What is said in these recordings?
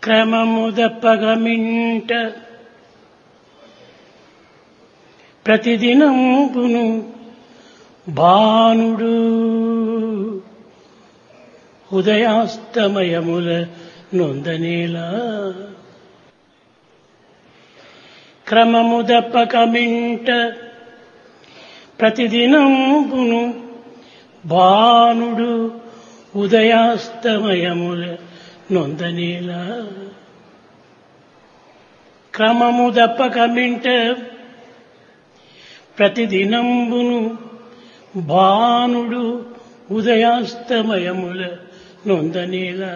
క్రమము దప్పగమింట ప్రతిదినంబును బాణుడు ఉదయాస్తమయముల నొందనేలా క్రమము దప్పకమింట ప్రతిదినంబును బాణుడు ఉదయాస్తమయముల నొందనేలా క్రమము దప్పకమింట ప్రతిదినంబును బాణుడు ఉదయాస్తమయముల నొందనేలా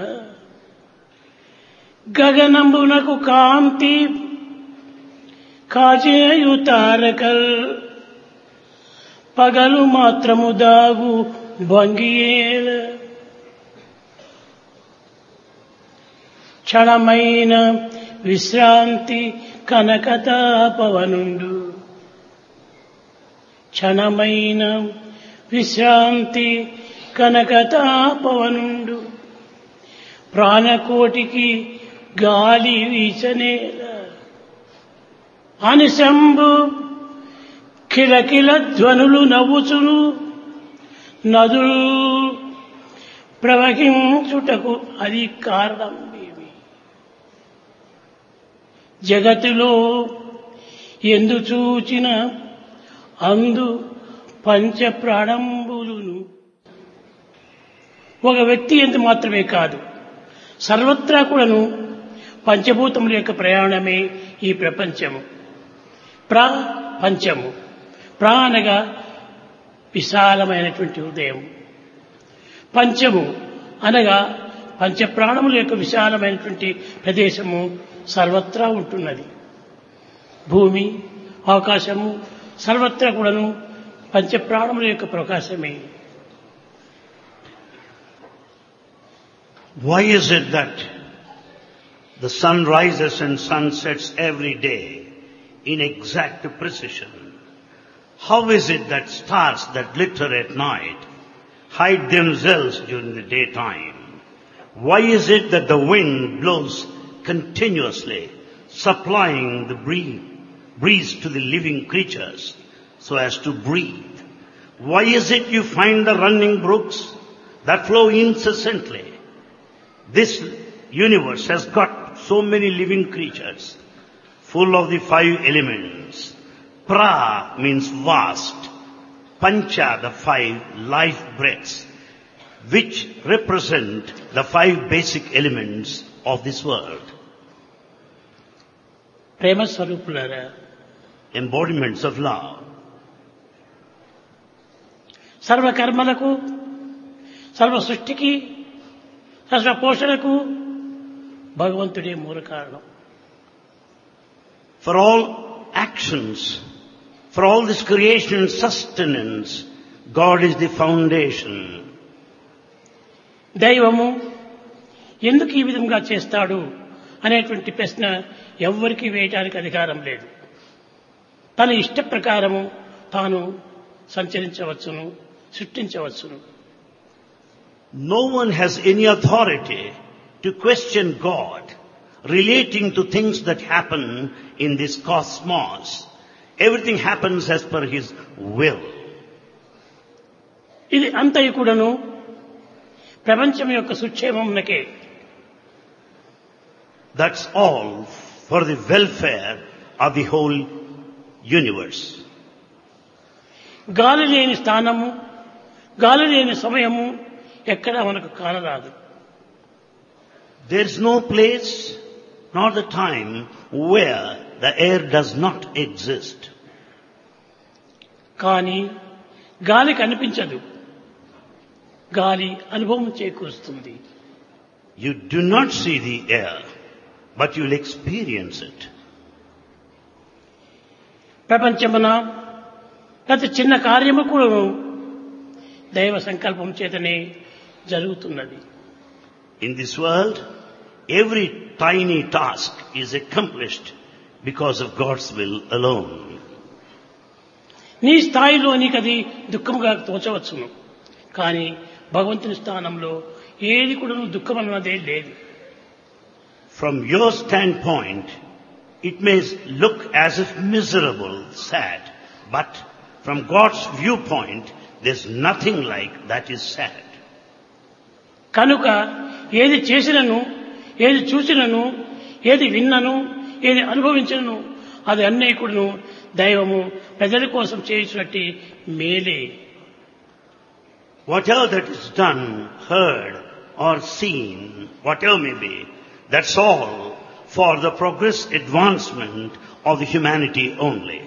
గగనంబునకు కాంతి కాజేయు తారకల్ పగలు మాత్రము దాగు భంగియేల క్షణమైన విశ్రాంతి కనకతాపవనుండు క్షణమైన విశ్రాంతి కనకతాపవనుండు ప్రాణకోటికి గాలి వీచనేల అనిశంభు కిలకిల ధ్వనులు నవ్వుచును నదులు ప్రవహించుటకు అది కారణం ఏమి జగతిలో ఎందు చూచిన అందు పంచ ప్రాణంబులును ఒక వ్యక్తి ఎందు మాత్రమే కాదు సర్వత్రా కూడాను పంచభూతముల యొక్క ప్రయాణమే ఈ ప్రపంచము ప్ర పంచము ప్రా అనగా విశాలమైనటువంటి హృదయం పంచము అనగా పంచప్రాణముల యొక్క విశాలమైనటువంటి ప్రదేశము సర్వత్రా ఉంటున్నది భూమి ఆకాశము సర్వత్రా కూడాను పంచప్రాణముల యొక్క ప్రకాశమే Why is it that the sun rises and sun sets every day in exact precision? How is it that stars that glitter at night hide themselves during the daytime? Why is it that the wind blows continuously, supplying the breeze, breeze to the living creatures so as to breathe? Why is it you find the running brooks that flow incessantly? This universe has got so many living creatures, full of the five elements. Pra means vast. Pancha, the five life breaths, which represent the five basic elements of this world, ప్రేమ స్వరూపులారా embodiments of love. సర్వకర్మలకు సర్వ సృష్టికి సర్వ పోషణకు భగవంతుడే మూల కారణం For all actions, for all this creation and sustenance, God is the foundation. దైవము ఎందుకు ఈ విధంగా చేస్తాడు అనేటువంటి ప్రశ్న ఎవ్వరికీ వేయటానికి అధికారం లేదు తన ఇష్ట ప్రకారము తాను సంచరించవచ్చును సృష్టించవచ్చును No one has any authority to question God relating to things that happen in this cosmos. Everything happens as per His will. ఇది అంతయు కూడాను ప్రపంచం యొక్క సుక్షేమమునకే That's all for the welfare of the whole universe. గాలి లేని స్థానము గాలి లేని సమయము ఎక్కడా మనకు కానరాదు There's no place nor the time where the air does not exist. కానీ గాలి కనిపించదు గాలి అనుభవం చేకూరుస్తుంది You do not see the air, but you'll experience it. ప్రపంచమున ప్రతి చిన్న కార్యము కూడా దైవ సంకల్పం చేతనే జరుగుతున్నది In this world, every tiny task is accomplished because of God's will alone. నీ స్థాయిలో నీకు అది దుఃఖముగా తోచవచ్చును కానీ భగవంతుని స్థానంలో ఏది కూడా దుఃఖం అన్నదే లేదు From your standpoint, it may look as if miserable, sad, but from God's viewpoint, there's nothing like that is sad. కనుక ఏది చేసినను ఏది చూసినను ఏది విన్నను ఏది అనుభవించినను అది అన్నీ కూడాను దైవము ప్రజల కోసం చేసినట్టు మేలే Whatever that is done, heard, or seen, whatever may be, that's all for the progress advancement of the humanity only.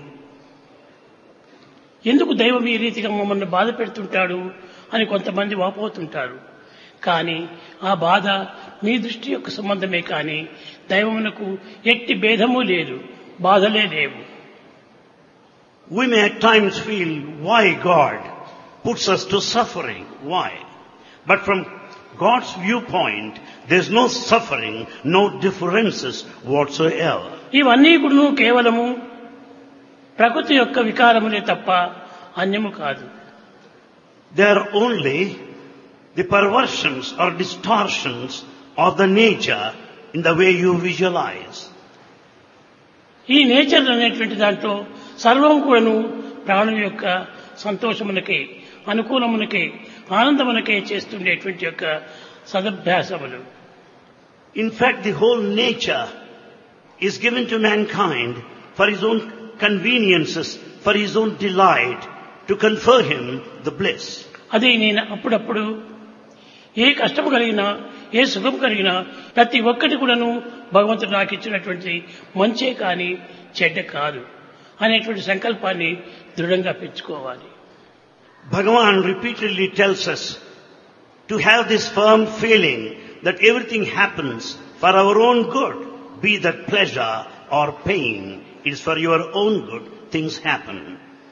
ఎందుకు దైవం ఈ రీతిగా మమ్మల్ని బాధ పెడుతుంటాడు అని కొంతమంది వాపోతుంటారు కానీ ఆ బాధ మీ దృష్టి యొక్క సంబంధమే కానీ దైవమునకు ఎట్టి భేదము లేదు బాధలే లేవు We may at times feel why God puts us to suffering. Why? But from God's viewpoint, there's no suffering, no differences whatsoever. ఇవన్నీ కూడా కేవలము ప్రకృతి యొక్క వికారములే తప్ప అన్యము కాదు They are only the perversions or distortions of the nature in the way you visualize. ఈ nature అనేటువంటి దాంట్లో సర్వం కూడాను ప్రాణుల యొక్క సంతోషమునకే అనుకూలమునకే ఆనందమునకే చేస్తుండేటువంటి యొక్క సదభ్యాసములు In fact, the whole nature is given to mankind for his own conveniences, for his own delight, to confer him the bliss. అది నేను అప్పుడప్పుడు ఏ కష్టము కలిగినా ఏ సుఖం కలిగినా ప్రతి ఒక్కటి కూడాను భగవంతుడు నాకు ఇచ్చినటువంటి మంచే కానీ చెడ్డ కాదు అనేటువంటి సంకల్పాన్ని దృఢంగా పెంచుకోవాలి Bhagavan repeatedly tells us to have this firm feeling that everything happens for our own good, be that pleasure or pain, it is for your own good things happen.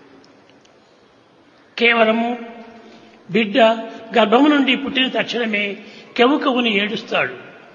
కేవలము బిడ్డ గర్భము నుండి పుట్టిన తక్షణమే కెవు కవుని ఏడుస్తాడు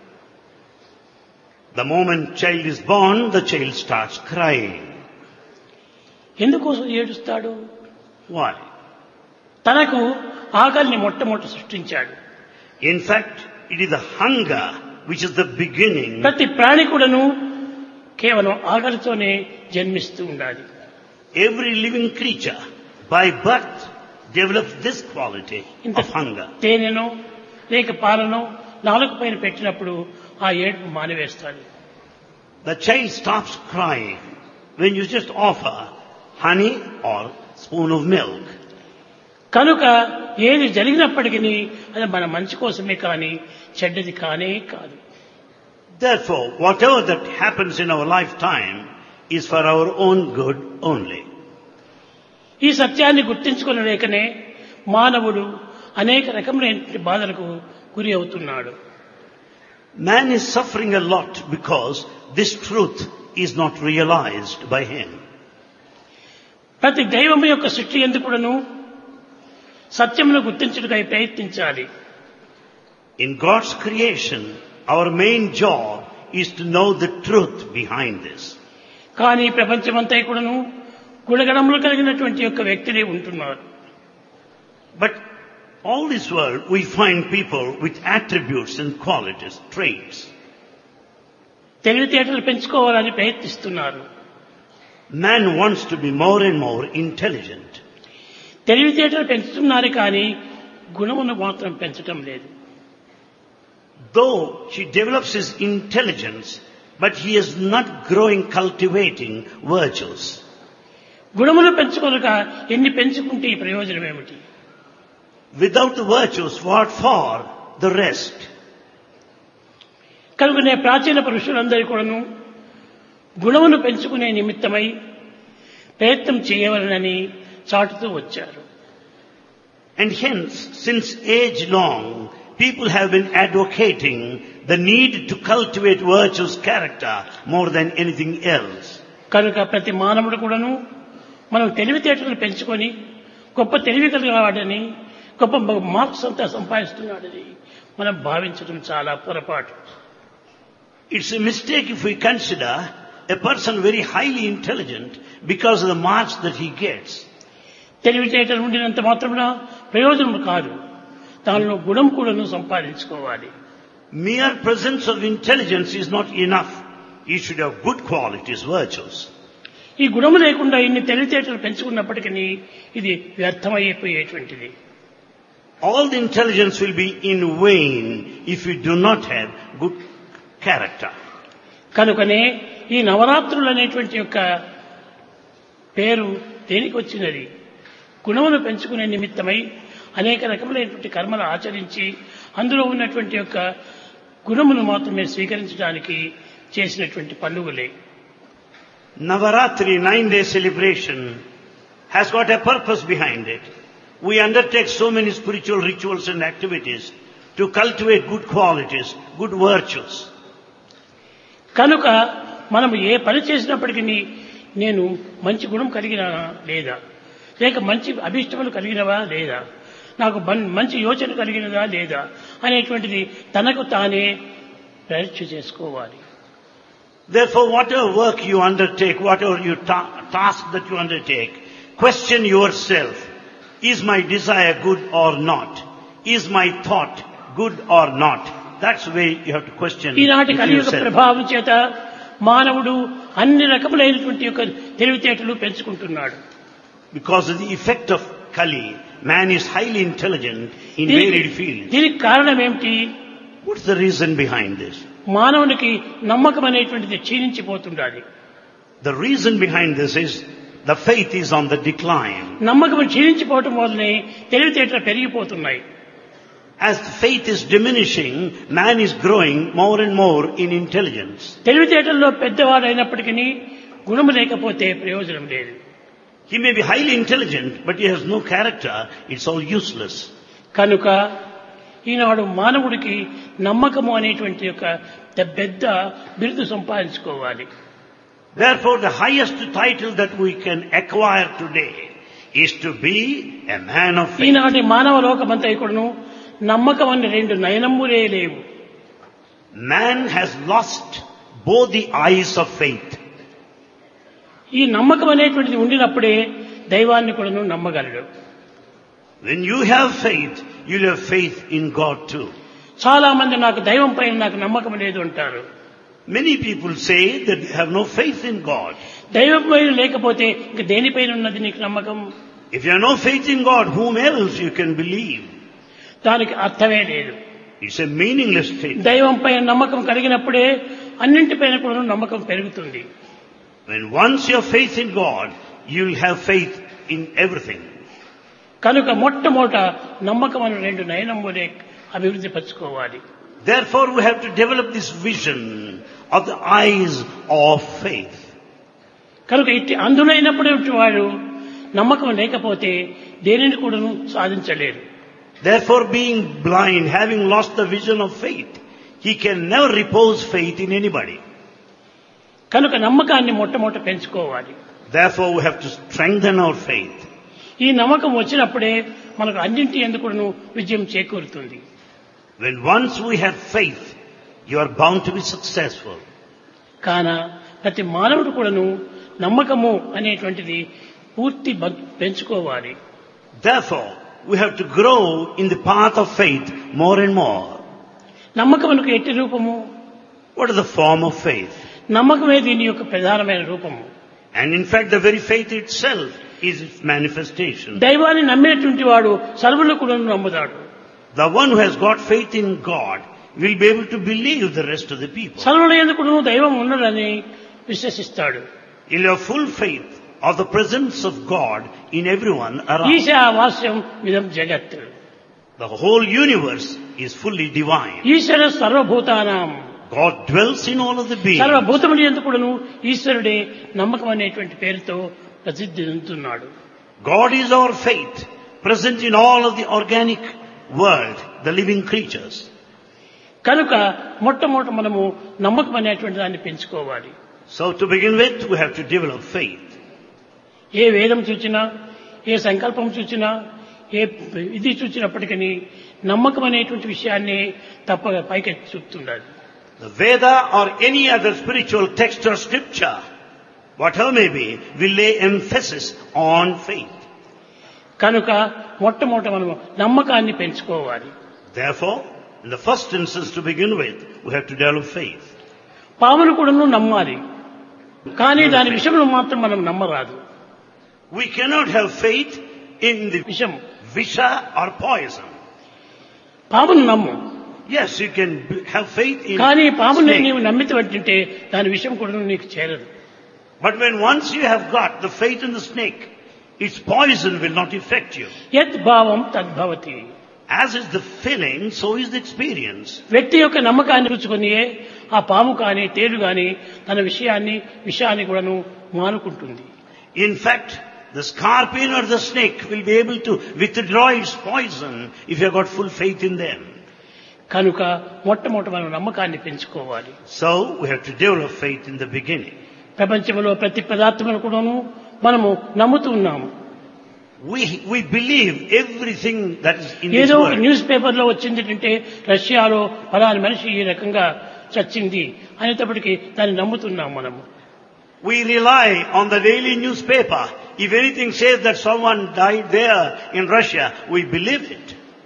The moment child is born, the child starts crying. ఎందుకోసం ఏడుస్తాడు Why? తనకు ఆకలిని మొట్టమొదటి సృష్టించాడు In fact, it is the hunger which is the beginning. ప్రతి ప్రాణి కూడాను కేవలం ఆకలితోనే జన్మిస్తూ ఉండాలి Every living creature by birth develops this quality ఇంత of hunger. తేనెనో లేక పాలనో నాలుగు పైన పెట్టినప్పుడు ఆ ఏడుపు మానివేస్తాడు The child stops crying when you just offer honey or spoon of milk. కనుక ఏది జరిగినప్పటికీ అది మన మంచి కోసమే కానీ చెడ్డది కానే కాదు Therefore, whatever that happens in our lifetime is for our own good only. ఈ సత్యాన్ని గుర్తించుకునలేకనే మానవుడు అనేక రకములైన బాధలకు గురి అవుతున్నాడు Man is suffering a lot because this truth is not realized by him. ప్రతి దైవము యొక్క సృష్టి ఎందుకును సత్యమును గుర్తించుటకై ప్రయత్నించాలి In God's creation, our main job is to know the truth behind this. కానీ ప్రపంచమంతా కూడాను గుణగణములు కలిగినటువంటి యొక్క వ్యక్తులే ఉంటున్నారు But all this world, we find people with attributes and qualities, traits. తెలివితేటలు పెంచుకోవాలని ప్రయత్నిస్తున్నారు Man wants to be more and more intelligent. తెలివితేటలు పెంచుతున్నారు కానీ గుణమును మాత్రం పెంచటం లేదు Though he develops his intelligence, but he is not growing cultivating virtues. గుణములు పెంచుకోలేక ఎన్ని పెంచుకుంటే ఈ ప్రయోజనం ఏమిటి Without the virtues, what for the rest? కనుకనే ప్రాచీన పురుషులందరూ కూడాను గుణమును పెంచుకునే నిమిత్తమై ప్రయత్నం చేయవలనని చాటుతూ వచ్చారు And hence, since age long, people have been advocating the need to cultivate virtues character more than anything else. కనుక ప్రతి మానవుడు కూడాను మనం తెలివితేటలు పెంచుకొని గొప్ప తెలివి కలిగిన వాడని గొప్ప మార్క్స్ అంతా సంపాదిస్తున్నాడని మనం భావించడం చాలా పొరపాటు It's a mistake if we consider a person very highly intelligent because of the marks that he gets. తెలివితేటలు ఉండినంత మాత్రమున ప్రయోజనం కాదు దానిలో గుణం కూడాను సంపాదించుకోవాలి Mere presence of intelligence is not enough. You should have good qualities, virtues. ఈ గుణము లేకుండా ఇన్ని తెలివితేటలు పెంచుకున్నప్పటికీ ఇది వ్యర్థమైపోయేటువంటిది All the intelligence will be in vain if you do not have good character. కనుకనే ఈ నవరాత్రులు అనేటువంటి యొక్క పేరు దేనికి వచ్చినది గుణమును పెంచుకునే నిమిత్తమై అనేక రకములైనటువంటి కర్మలు ఆచరించి అందులో ఉన్నటువంటి యొక్క గుణమును మాత్రమే స్వీకరించడానికి చేసినటువంటి పండుగలే Navaratri, nine day celebration, has got a purpose behind it. We undertake so many spiritual rituals and activities to cultivate good qualities, good virtues. కనుక మనం ఏ పని చేసినప్పటికీ నేను మంచి గుణం కలిగినానా లేదా లేక మంచి అభిష్టములు కలిగినవా లేదా నాకు బన్- మంచి యోచన కలిగినదా లేదా అనేటువంటిది తనకు తానే పరీక్ష చేసుకోవాలి Therefore, whatever work you undertake, whatever you ta- task that you undertake, question yourself. Is my desire good or not? Is my thought good or not? That's the way you have to question ఈనాటి కలియుగ yourself. ప్రభావం చేత మానవుడు అన్ని రకములైనటువంటి యొక్క తెలివితేటలు పెంచుకుంటున్నాడు Because of the effect of Kali, man is highly intelligent in దీనికి varied fields. దీనికి కారణం ఏమిటి What's the reason behind this? మానవునికి నమ్మకం అనేటువంటిది క్షీణించిపోతుండాలి The reason behind this is the faith is on the decline. నమ్మకం క్షీణించిపోవటం వల్లనే తెలివితేటలు పెరిగిపోతున్నాయి As the faith is diminishing, man is growing more and more in intelligence. తెలివితేటల్లో పెద్దవాడైనప్పటికీ గుణము లేకపోతే ప్రయోజనం లేదు He may be highly intelligent, but he has no character. It's all useless. కనుక ఈనాడు మానవుడికి నమ్మకము అనేటువంటి యొక్క పెద్ద బిరుదు సంపాదించుకోవాలి Therefore, the highest title that we can acquire today is to be a man of faith. ఈనాటి మానవ లోకమంతా ఇక్కడను నమ్మకం అనే రెండు నయనమ్ములే లేవు Man has lost both the eyes of faith. ఈ నమ్మకం అనేటువంటిది ఉండినప్పుడే దైవాన్ని కూడాను నమ్మగలడు When you have faith, you'll have faith in God too. చాలా మంది నాకు దైవం పైన నాకు నమ్మకం లేదు అంటారు Many people say that they have no faith in God. దైవం పైన లేకపోతే ఇంక దేనిపైన ఉన్నది నీకు నమ్మకం If you have no faith in God, whom else you can believe? దానికి అర్థమే లేదు It's a meaningless statement. దైవం పైన నమ్మకం కలిగినప్పుడే అన్నింటిపైన కూడా నమ్మకం పెరుగుతుంది When once you have faith in God, you'll have faith in everything. కనుక మొట్టమొదట నమ్మకం అనే రెండు నయనములే అభివృద్ధి పరచుకోవాలి Therefore, we have to develop this vision of the eyes of faith. కనుక ఇట్టి అందులైనప్పుడే వాడు నమ్మకం లేకపోతే దేనిని కూడాను సాధించలేరు Therefore, being blind, having lost the vision of faith, he can never repose faith in anybody. కనుక నమ్మకాన్ని మొట్టమొదట పెంచుకోవాలి Therefore, we have to strengthen our faith. ఈ నమ్మకం వచ్చినప్పుడే మనకు అన్నింటి ఎందుకును విజయం చేకూరుతుంది When once we have faith, you are bound to be successful. కాన ప్రతి మానవుడు కూడాను నమ్మకము అనేటువంటిది పూర్తి బ- పెంచుకోవాలి Therefore, we have to grow in the path of faith more and more. నమ్మకమునకు ఎట్టి రూపము What is the form of faith? నమ్మకమే దీని యొక్క ప్రధానమైన రూపము And in fact, the very faith itself is its manifestation. దైవాన్ని నమ్మినటువంటి వాడు సర్వులు కూడా నమ్ముతాడు The one who has got faith in God will be able to believe the rest of the people. సర్వుల ఎందుకు దైవం ఉన్నదని విశ్వసిస్తాడు He'll have full faith of the presence of God in everyone around. ఈశా వాస్యం విధం జగత్ The whole universe is fully divine. ఈశ్వర సర్వభూతానాం God dwells in all of the beings. సర్వభూతములు ఎందుకును ఈశ్వరుడే నమ్మకం అనేటువంటి పేరుతో ప్రసిద్ధి చెందుతున్నాడు God is our faith, present in all of the organic world, the living creatures. కనుక మొట్టమొదట మనము నమ్మకం అనేటువంటి దాన్ని పెంచుకోవాలి So to begin with, we have to develop faith. ఏ వేదం చూచినా ఏ సంకల్పం చూచినా ఏ ఇది చూచినప్పటికీ నమ్మకం అనేటువంటి విషయాన్ని తప్ప పైకి చూపుతుండాలి The Veda or any other spiritual text or scripture, whatever may be, will lay emphasis on faith. కనుక మొట్టమొదట మనము నమ్మకాన్ని పెంచుకోవాలి Therefore, In the first instance to begin with, we have to develop faith. పామును కూడాను నమ్మాలి కానీ దాని విషయంలో మాత్రం మనం నమ్మరాదు We cannot have faith in the విషం visha or poison. పామును నమ్ము Yes, you can b- have faith in కానీ పాముని snake. నీవు నమ్మితే పట్టింటే దాని విషయం కూడా నీకు చేరదు But when once you have got the faith in the snake, its poison will not affect you. యత్ భావం తద్భవతి As is the feeling, so is the experience. వ్యక్తి యొక్క నమ్మకాన్ని రుచుకొనియే ఆ పాము కానీ తేలు కానీ తన విషయాన్ని విషయాన్ని కూడాను మానుకుంటుంది In fact, the scorpion or the snake will be able to withdraw its poison if you have got full faith in them. కనుక మొట్టమొదటి మనం నమ్మకాన్ని పెంచుకోవాలి So we have to develop faith in the beginning. ప్రపంచంలో ప్రతి పదార్థమును కూడాను మనము నమ్ముతూ ఉన్నాము We, we believe everything that is in this ఏదో ఒక world. న్యూస్ పేపర్ లో వచ్చింది అంటే రష్యాలో ఫలాని మనిషి ఈ రకంగా చచ్చింది అనేటప్పటికీ దాన్ని నమ్ముతున్నాం మనము We rely on the daily newspaper. If anything says that someone died there in Russia, we believe it.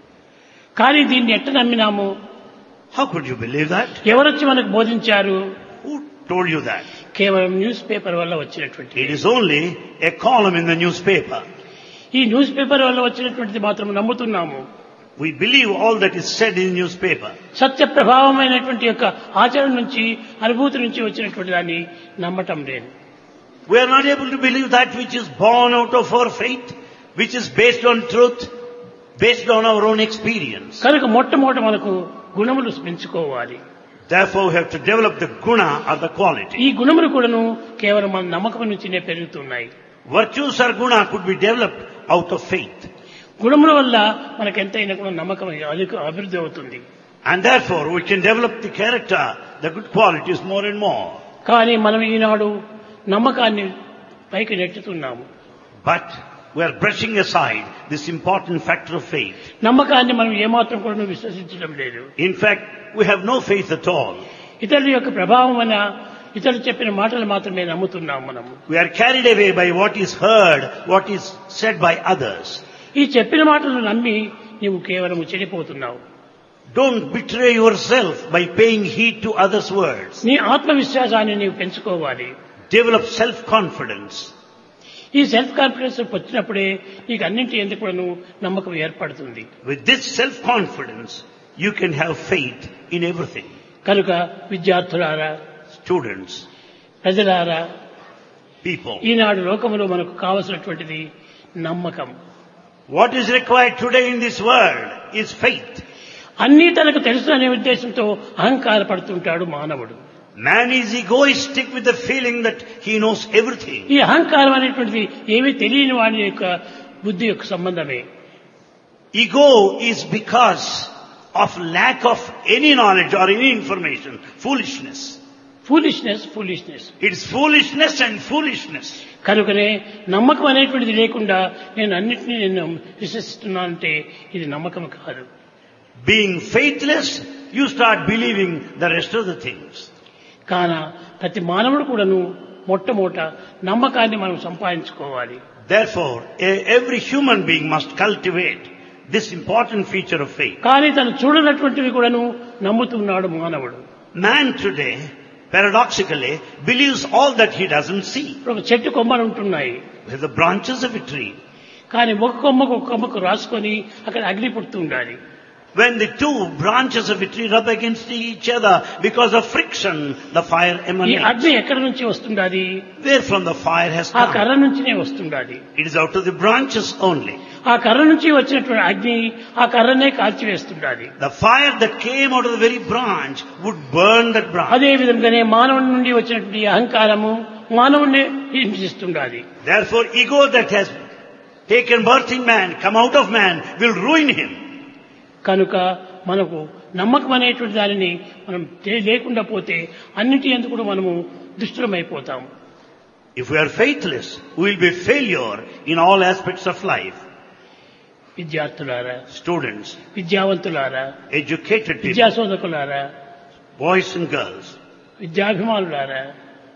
కానీ దీన్ని ఎట్ట నమ్మినాము How could you believe that? ఎవరొచ్చి మనకు బోధించారు Who told you that? కేవలం న్యూస్ పేపర్ వల్ల వచ్చినటువంటి It is only a column in the newspaper. ఈ newspaper వల్ల వచ్చినటువంటిది మాత్రం నమ్ముతున్నాము We believe all that is said in newspaper. సత్య ప్రభావమైనటువంటి యొక్క ఆచరణ నుంచి అనుభూతి నుంచి వచ్చినటువంటి దాన్ని నమ్మటం లేదు We are not able to believe that which is born out of our faith, which is based on truth, based on our own experience. కనుక మొట్టమొదట మనకు గుణములు పెంచుకోవాలి Therefore, we have to develop the guna or the quality. ఈ గుణములు కూడాను కేవలం మన నమ్మకం నుంచినే పెరుగుతున్నాయి Virtues or guna could be developed out of faith. గుణముల వల్ల మనకు ఎంతైనా కూడా నమ్మకం అధిక అభివృద్ధి అవుతుంది And therefore, we can develop the character, the good qualities more and more. కానీ మనం ఈనాడు నమ్మకాన్ని పైకి నెట్టుతున్నాము But we are brushing aside this important factor of faith. నమ్మకాన్ని మనం ఏమాత్రం కూడా విశ్వసించడం లేదు In fact, we have no faith at all. ఇతరుల యొక్క ప్రభావం వల్ల ఇతరులు చెప్పిన మాటలు మాత్రమే నమ్ముతున్నాం మనము We are carried away by what is heard, what is said by others. ఈ చెప్పిన మాటలు నమ్మి నీవు కేవలం చెడిపోతున్నావు Don't betray yourself by paying heed to others' words. నీ ఆత్మవిశ్వాసాన్ని నీవు పెంచుకోవాలి Develop self-confidence. ఈ సెల్ఫ్ కాన్ఫిడెన్స్ వచ్చినప్పుడే నీకు అన్నింటి ఎందుకు కూడాను నమ్మకం ఏర్పడుతుంది With this self-confidence, you can have faith in everything. కనుక విద్యార్థులారా Students, ప్రజలారా people. ఈనాడు లోకములో మనకు కావలసినటువంటిది నమ్మకం What is required today in this world is faith. అన్నీ తనకు తెలుసు అనే ఉద్దేశంతో అహంకార పడుతుంటాడు మానవుడు Man is egoistic with the feeling that he knows everything. ఈ అహంకారం అనేటువంటిది ఏమీ తెలియని వాడి యొక్క బుద్ధి యొక్క సంబంధమే Ego is because of lack of any knowledge or any information. Foolishness. Foolishness foolishness It is foolishness and foolishness. కనుకనే నమ్మకం అనేటువంటిది లేకుండా నేను అన్నింటినీ నేను విశ్వసిస్తున్నానంటే ఇది నమ్మకం కాదు Being faithless, you start believing the rest of the things. కాన ప్రతి మానవుడు కూడాను మొట్టమొదట నమ్మకాన్ని మనం సంపాదించుకోవాలి Therefore, e- every human being must cultivate this important feature of faith. కానీ తను చూడనటువంటివి కూడాను నమ్ముతున్నాడు మానవుడు Man today, paradoxically, believes all that he doesn't see. ఇప్పుడు ఒక చెట్టు కొమ్మలు ఉంటున్నాయి With the branches of a tree. కానీ ఒక కొమ్మకు ఒక కొమ్మకు రాసుకొని అక్కడ అగ్ని పుడుతూ ఉండాలి When the two branches of a tree rub against each other because of friction, the fire ఈ emanates. అగ్ని ఎక్కడి నుంచి వస్తుండాలి Where from the fire has ఆ come? కర్ర నుంచినే వస్తుండాలి It is out of the branches only. ఆ కర్ర నుంచి వచ్చినటువంటి అగ్ని ఆ కర్రనే కాల్చివేస్తుండాలి The fire that came out of the very branch would burn that branch. అదే విధంగానే మానవుడి నుండి వచ్చినటువంటి ఈ అహంకారము మానవుడిని హింసిస్తుండాలి Therefore, ego that has taken birth in man, come out of man, will ruin him. కనుక మనకు నమ్మకం అనేటువంటి దానిని మనం తె- లేకుండా పోతే అన్నిటి ఎందుకు కూడా మనము దుష్టులమైపోతాం If we are faithless, we will be failure in all aspects of life. విద్యార్థులారా Students, విద్యావంతులారా educated people, విద్యాశోధకులారా boys and girls, విద్యాభిమానులారా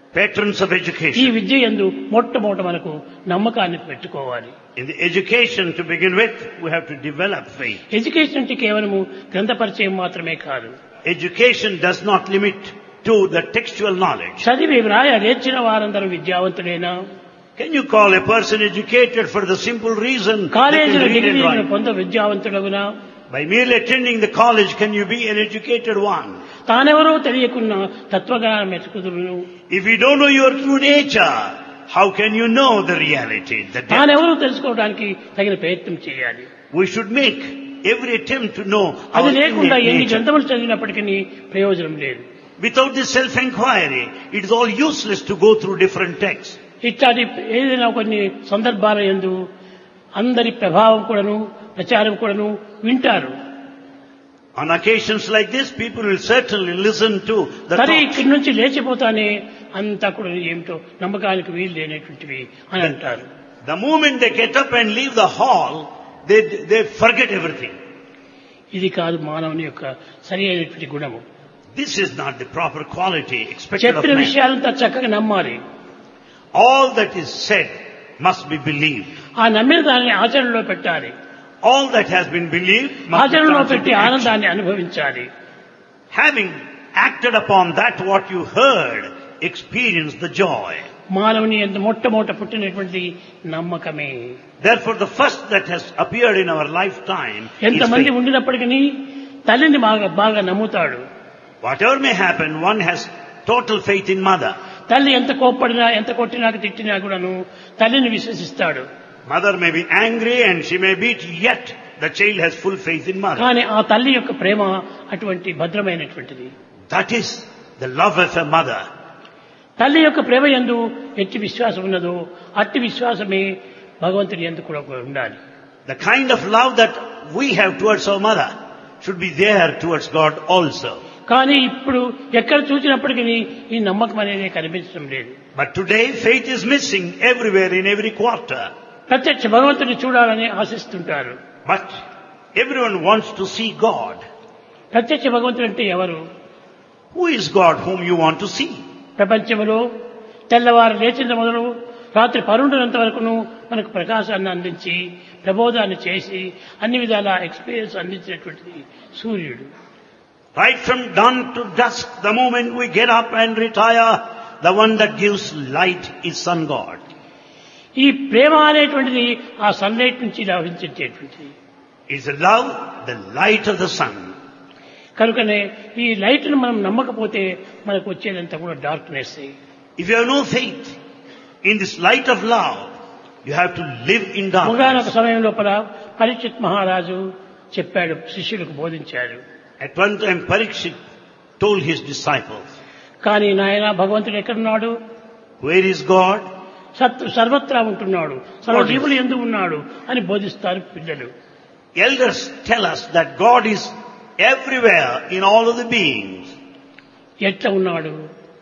patrons of ఈ education. విద్య ఎందు మొట్టమొదట మనకు నమ్మకాన్ని పెట్టుకోవాలి In the education to begin with, we have to develop faith. Education అంటే కేవలము గ్రంథ పరిచయం మాత్రమే కాదు Education does not limit to the textual knowledge. చదివి వ్రాయ నేర్చిన వారందరూ విద్యావంతులైనా Can you call a person educated for the simple reason that కాలేజీలో can read and డిగ్రీలను write? పొంద విద్యావంతులగునా By merely attending the college, can you be an educated one? తానెవరో తెలియకున్న తత్వజ్ఞానం ఎతుకుదురును If you don't know your true nature, how can you know the reality? The depth? తానెవరో తెలుసుకోవడానికి తగిన ప్రయత్నం చేయాలి We should make every attempt to know our అది లేకుండా innate ఎన్ని nature. గ్రంథములు చదివినప్పటికీ ప్రయోజనం లేదు Without this self-inquiry, it is all useless to go through different texts. ఇట్లాంటి ఏదైనా కొన్ని సందర్భాల ఎందు అందరి ప్రభావం కూడాను ప్రచారం కూడాను వింటారు On occasions like this, people will certainly listen to the సరే talks. ఇక్కడి నుంచి లేచిపోతానే అంతా కూడా ఏమిటో నమ్మకానికి వీలు లేనటువంటివి అని అంటారు The moment they get up and leave the hall, they, they forget everything. ఇది కాదు మానవుని యొక్క సరి అయినటువంటి గుణము This is not the proper quality expected of చెప్పిన man. విషయాలంతా చక్కగా నమ్మాలి All that is said must be believed. ఆ నమ్మిన దాన్ని ఆచరణలో పెట్టాలి All that has been believed must be ఆచరణలో translated పెట్టి to action. ఆనందాన్ని అనుభవించాలి Having acted upon that what you heard, experience the joy. మానవుని ఎంత మొట్టమొదట పుట్టినటువంటి నమ్మకమే Therefore, the first that has appeared in our lifetime is ఎంతమంది faith. ఉండినప్పటికీ తల్లిని బాగా బాగా నమ్ముతాడు Whatever may happen, one has total faith in mother. తల్లి ఎంత కోప్పడినా ఎంత కొట్టినా తిట్టినా కూడాను తల్లిని విశ్వసిస్తాడు Mother may be angry and she may beat, yet the child has full faith in mother. కానీ ఆ తల్లి యొక్క ప్రేమ అటువంటి భద్రమైనటువంటిది That is the love of a mother. తల్లి యొక్క ప్రేమ ఎందు ఎట్టి విశ్వాసం ఉన్నదో అట్టి విశ్వాసమే భగవంతుని ఎందు కూడా ఉండాలి The kind of love that we have towards our mother should be there towards God also. కానీ ఇప్పుడు ఎక్కడ చూసినప్పటికీ ఈ నమ్మకం అనేది కనిపించడం లేదు But today faith is missing everywhere in every quarter. ప్రత్యక్ష భగవంతుని చూడాలని ఆశిస్తుంటారు But everyone wants to see God. ప్రత్యక్ష భగవంతుడు అంటే ఎవరు Who is God whom you want to see? ప్రపంచంలో తెల్లవారు లేచిన మొదలు రాత్రి పరుండునంత వరకును మనకు ప్రకాశాన్ని అందించి ప్రబోధాన్ని చేసి అన్ని విధాల ఎక్స్పీరియన్స్ అందించినటువంటిది సూర్యుడు Right from dawn to dusk, the moment we get up and retire, the one that gives light is Sun God. ఈ ప్రేమ అనేటువంటిది ఆ సన్లైట్ నుంచి లభించేటువంటిది Is the love, the light of the sun. కనుకనే ఈ లైట్ను మనం నమ్మకపోతే మనకు వచ్చేదంతా కూడా darkness If you have no faith in this light of love, you have to live in ఒకనొక darkness. సమయం లోపల పరీక్షిత్ మహారాజు చెప్పాడు శిష్యులకు బోధించాడు At one time, Parikshit told his disciples, కానీ నాయన భగవంతుడు ఎక్కడున్నాడు Where is God? సత్ సర్వత్రా ఉంటున్నాడు సర్వజీవులు ఎందు ఉన్నాడు అని బోధిస్తారు పిల్లలు Elders tell us that God is everywhere in all of the beings. ఎట్లా ఉన్నాడు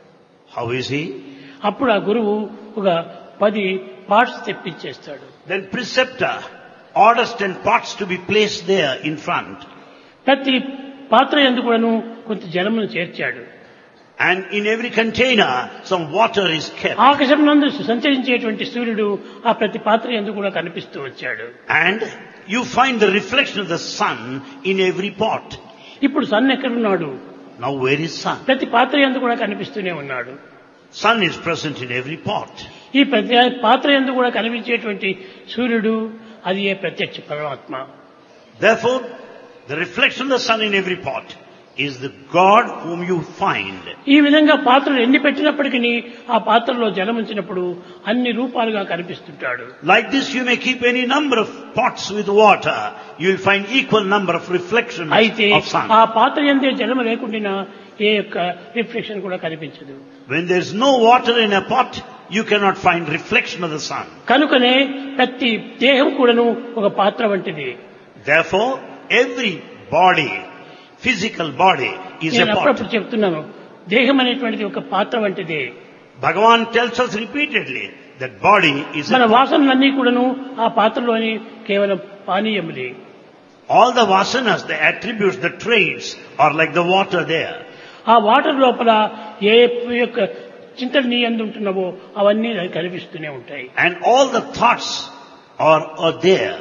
How is He? అప్పుడు ఆ గురువు ఒక పది పార్ట్స్ తెప్పించేస్తాడు Then preceptor orders ten pots to be placed there in front. ప్రతి పాత్ర ఎందు కూడాను కొంత జలమును చేర్చాడు And in every container, some water is kept. ఆకాశం నందు సంచరించేటువంటి సూర్యుడు ఆ ప్రతి పాత్ర ఎందు కూడా కనిపిస్తూ వచ్చాడు And you find the reflection of the sun in every pot. ఇప్పుడు సన్ ఎక్కడున్నాడు Now where is sun? ప్రతి పాత్ర ఎందు కూడా కనిపిస్తూనే ఉన్నాడు Sun is present in every pot. ఈ ప్రతి పాత్ర ఎందు కూడా కనిపించేటువంటి సూర్యుడు అది ఏ ప్రత్యక్ష పరమాత్మ Therefore, the reflection of the sun in every pot is the God whom you find. ఈ విధంగా పాత్రలు ఎన్ని పెట్టినప్పటికీ ఆ పాత్రలో జలం ఉంచినప్పుడు అన్ని రూపాలుగా కనిపిస్తుంటాడు Like this, you may keep any number of pots with water. You will find equal number of reflections అయితే of sun. ఆ పాత్ర ఎందే జలం లేకుండా ఏ యొక్క రిఫ్లెక్షన్ కూడా కనిపించదు When there is no water in a pot, you cannot find reflection of the sun. కనుకనే ప్రతి దేహం కూడాను ఒక పాత్ర వంటిది Therefore, every body, physical body, is నేను a pot. అప్పుడప్పుడు చెప్తున్నాను దేహం అనేటువంటిది ఒక పాత్ర వంటిదే Bhagavan tells us repeatedly that body is మన a pot. వాసనలన్నీ కూడాను ఆ పాత్రలోని కేవలం పానీయములే All the vasanas, the attributes, the traits are like the water there. ఆ వాటర్ లోపల ఏ యొక్క చింతలు నీ ఎందు ఉంటున్నావో అవన్నీ నాకు కనిపిస్తూనే ఉంటాయి And all the thoughts are, are there.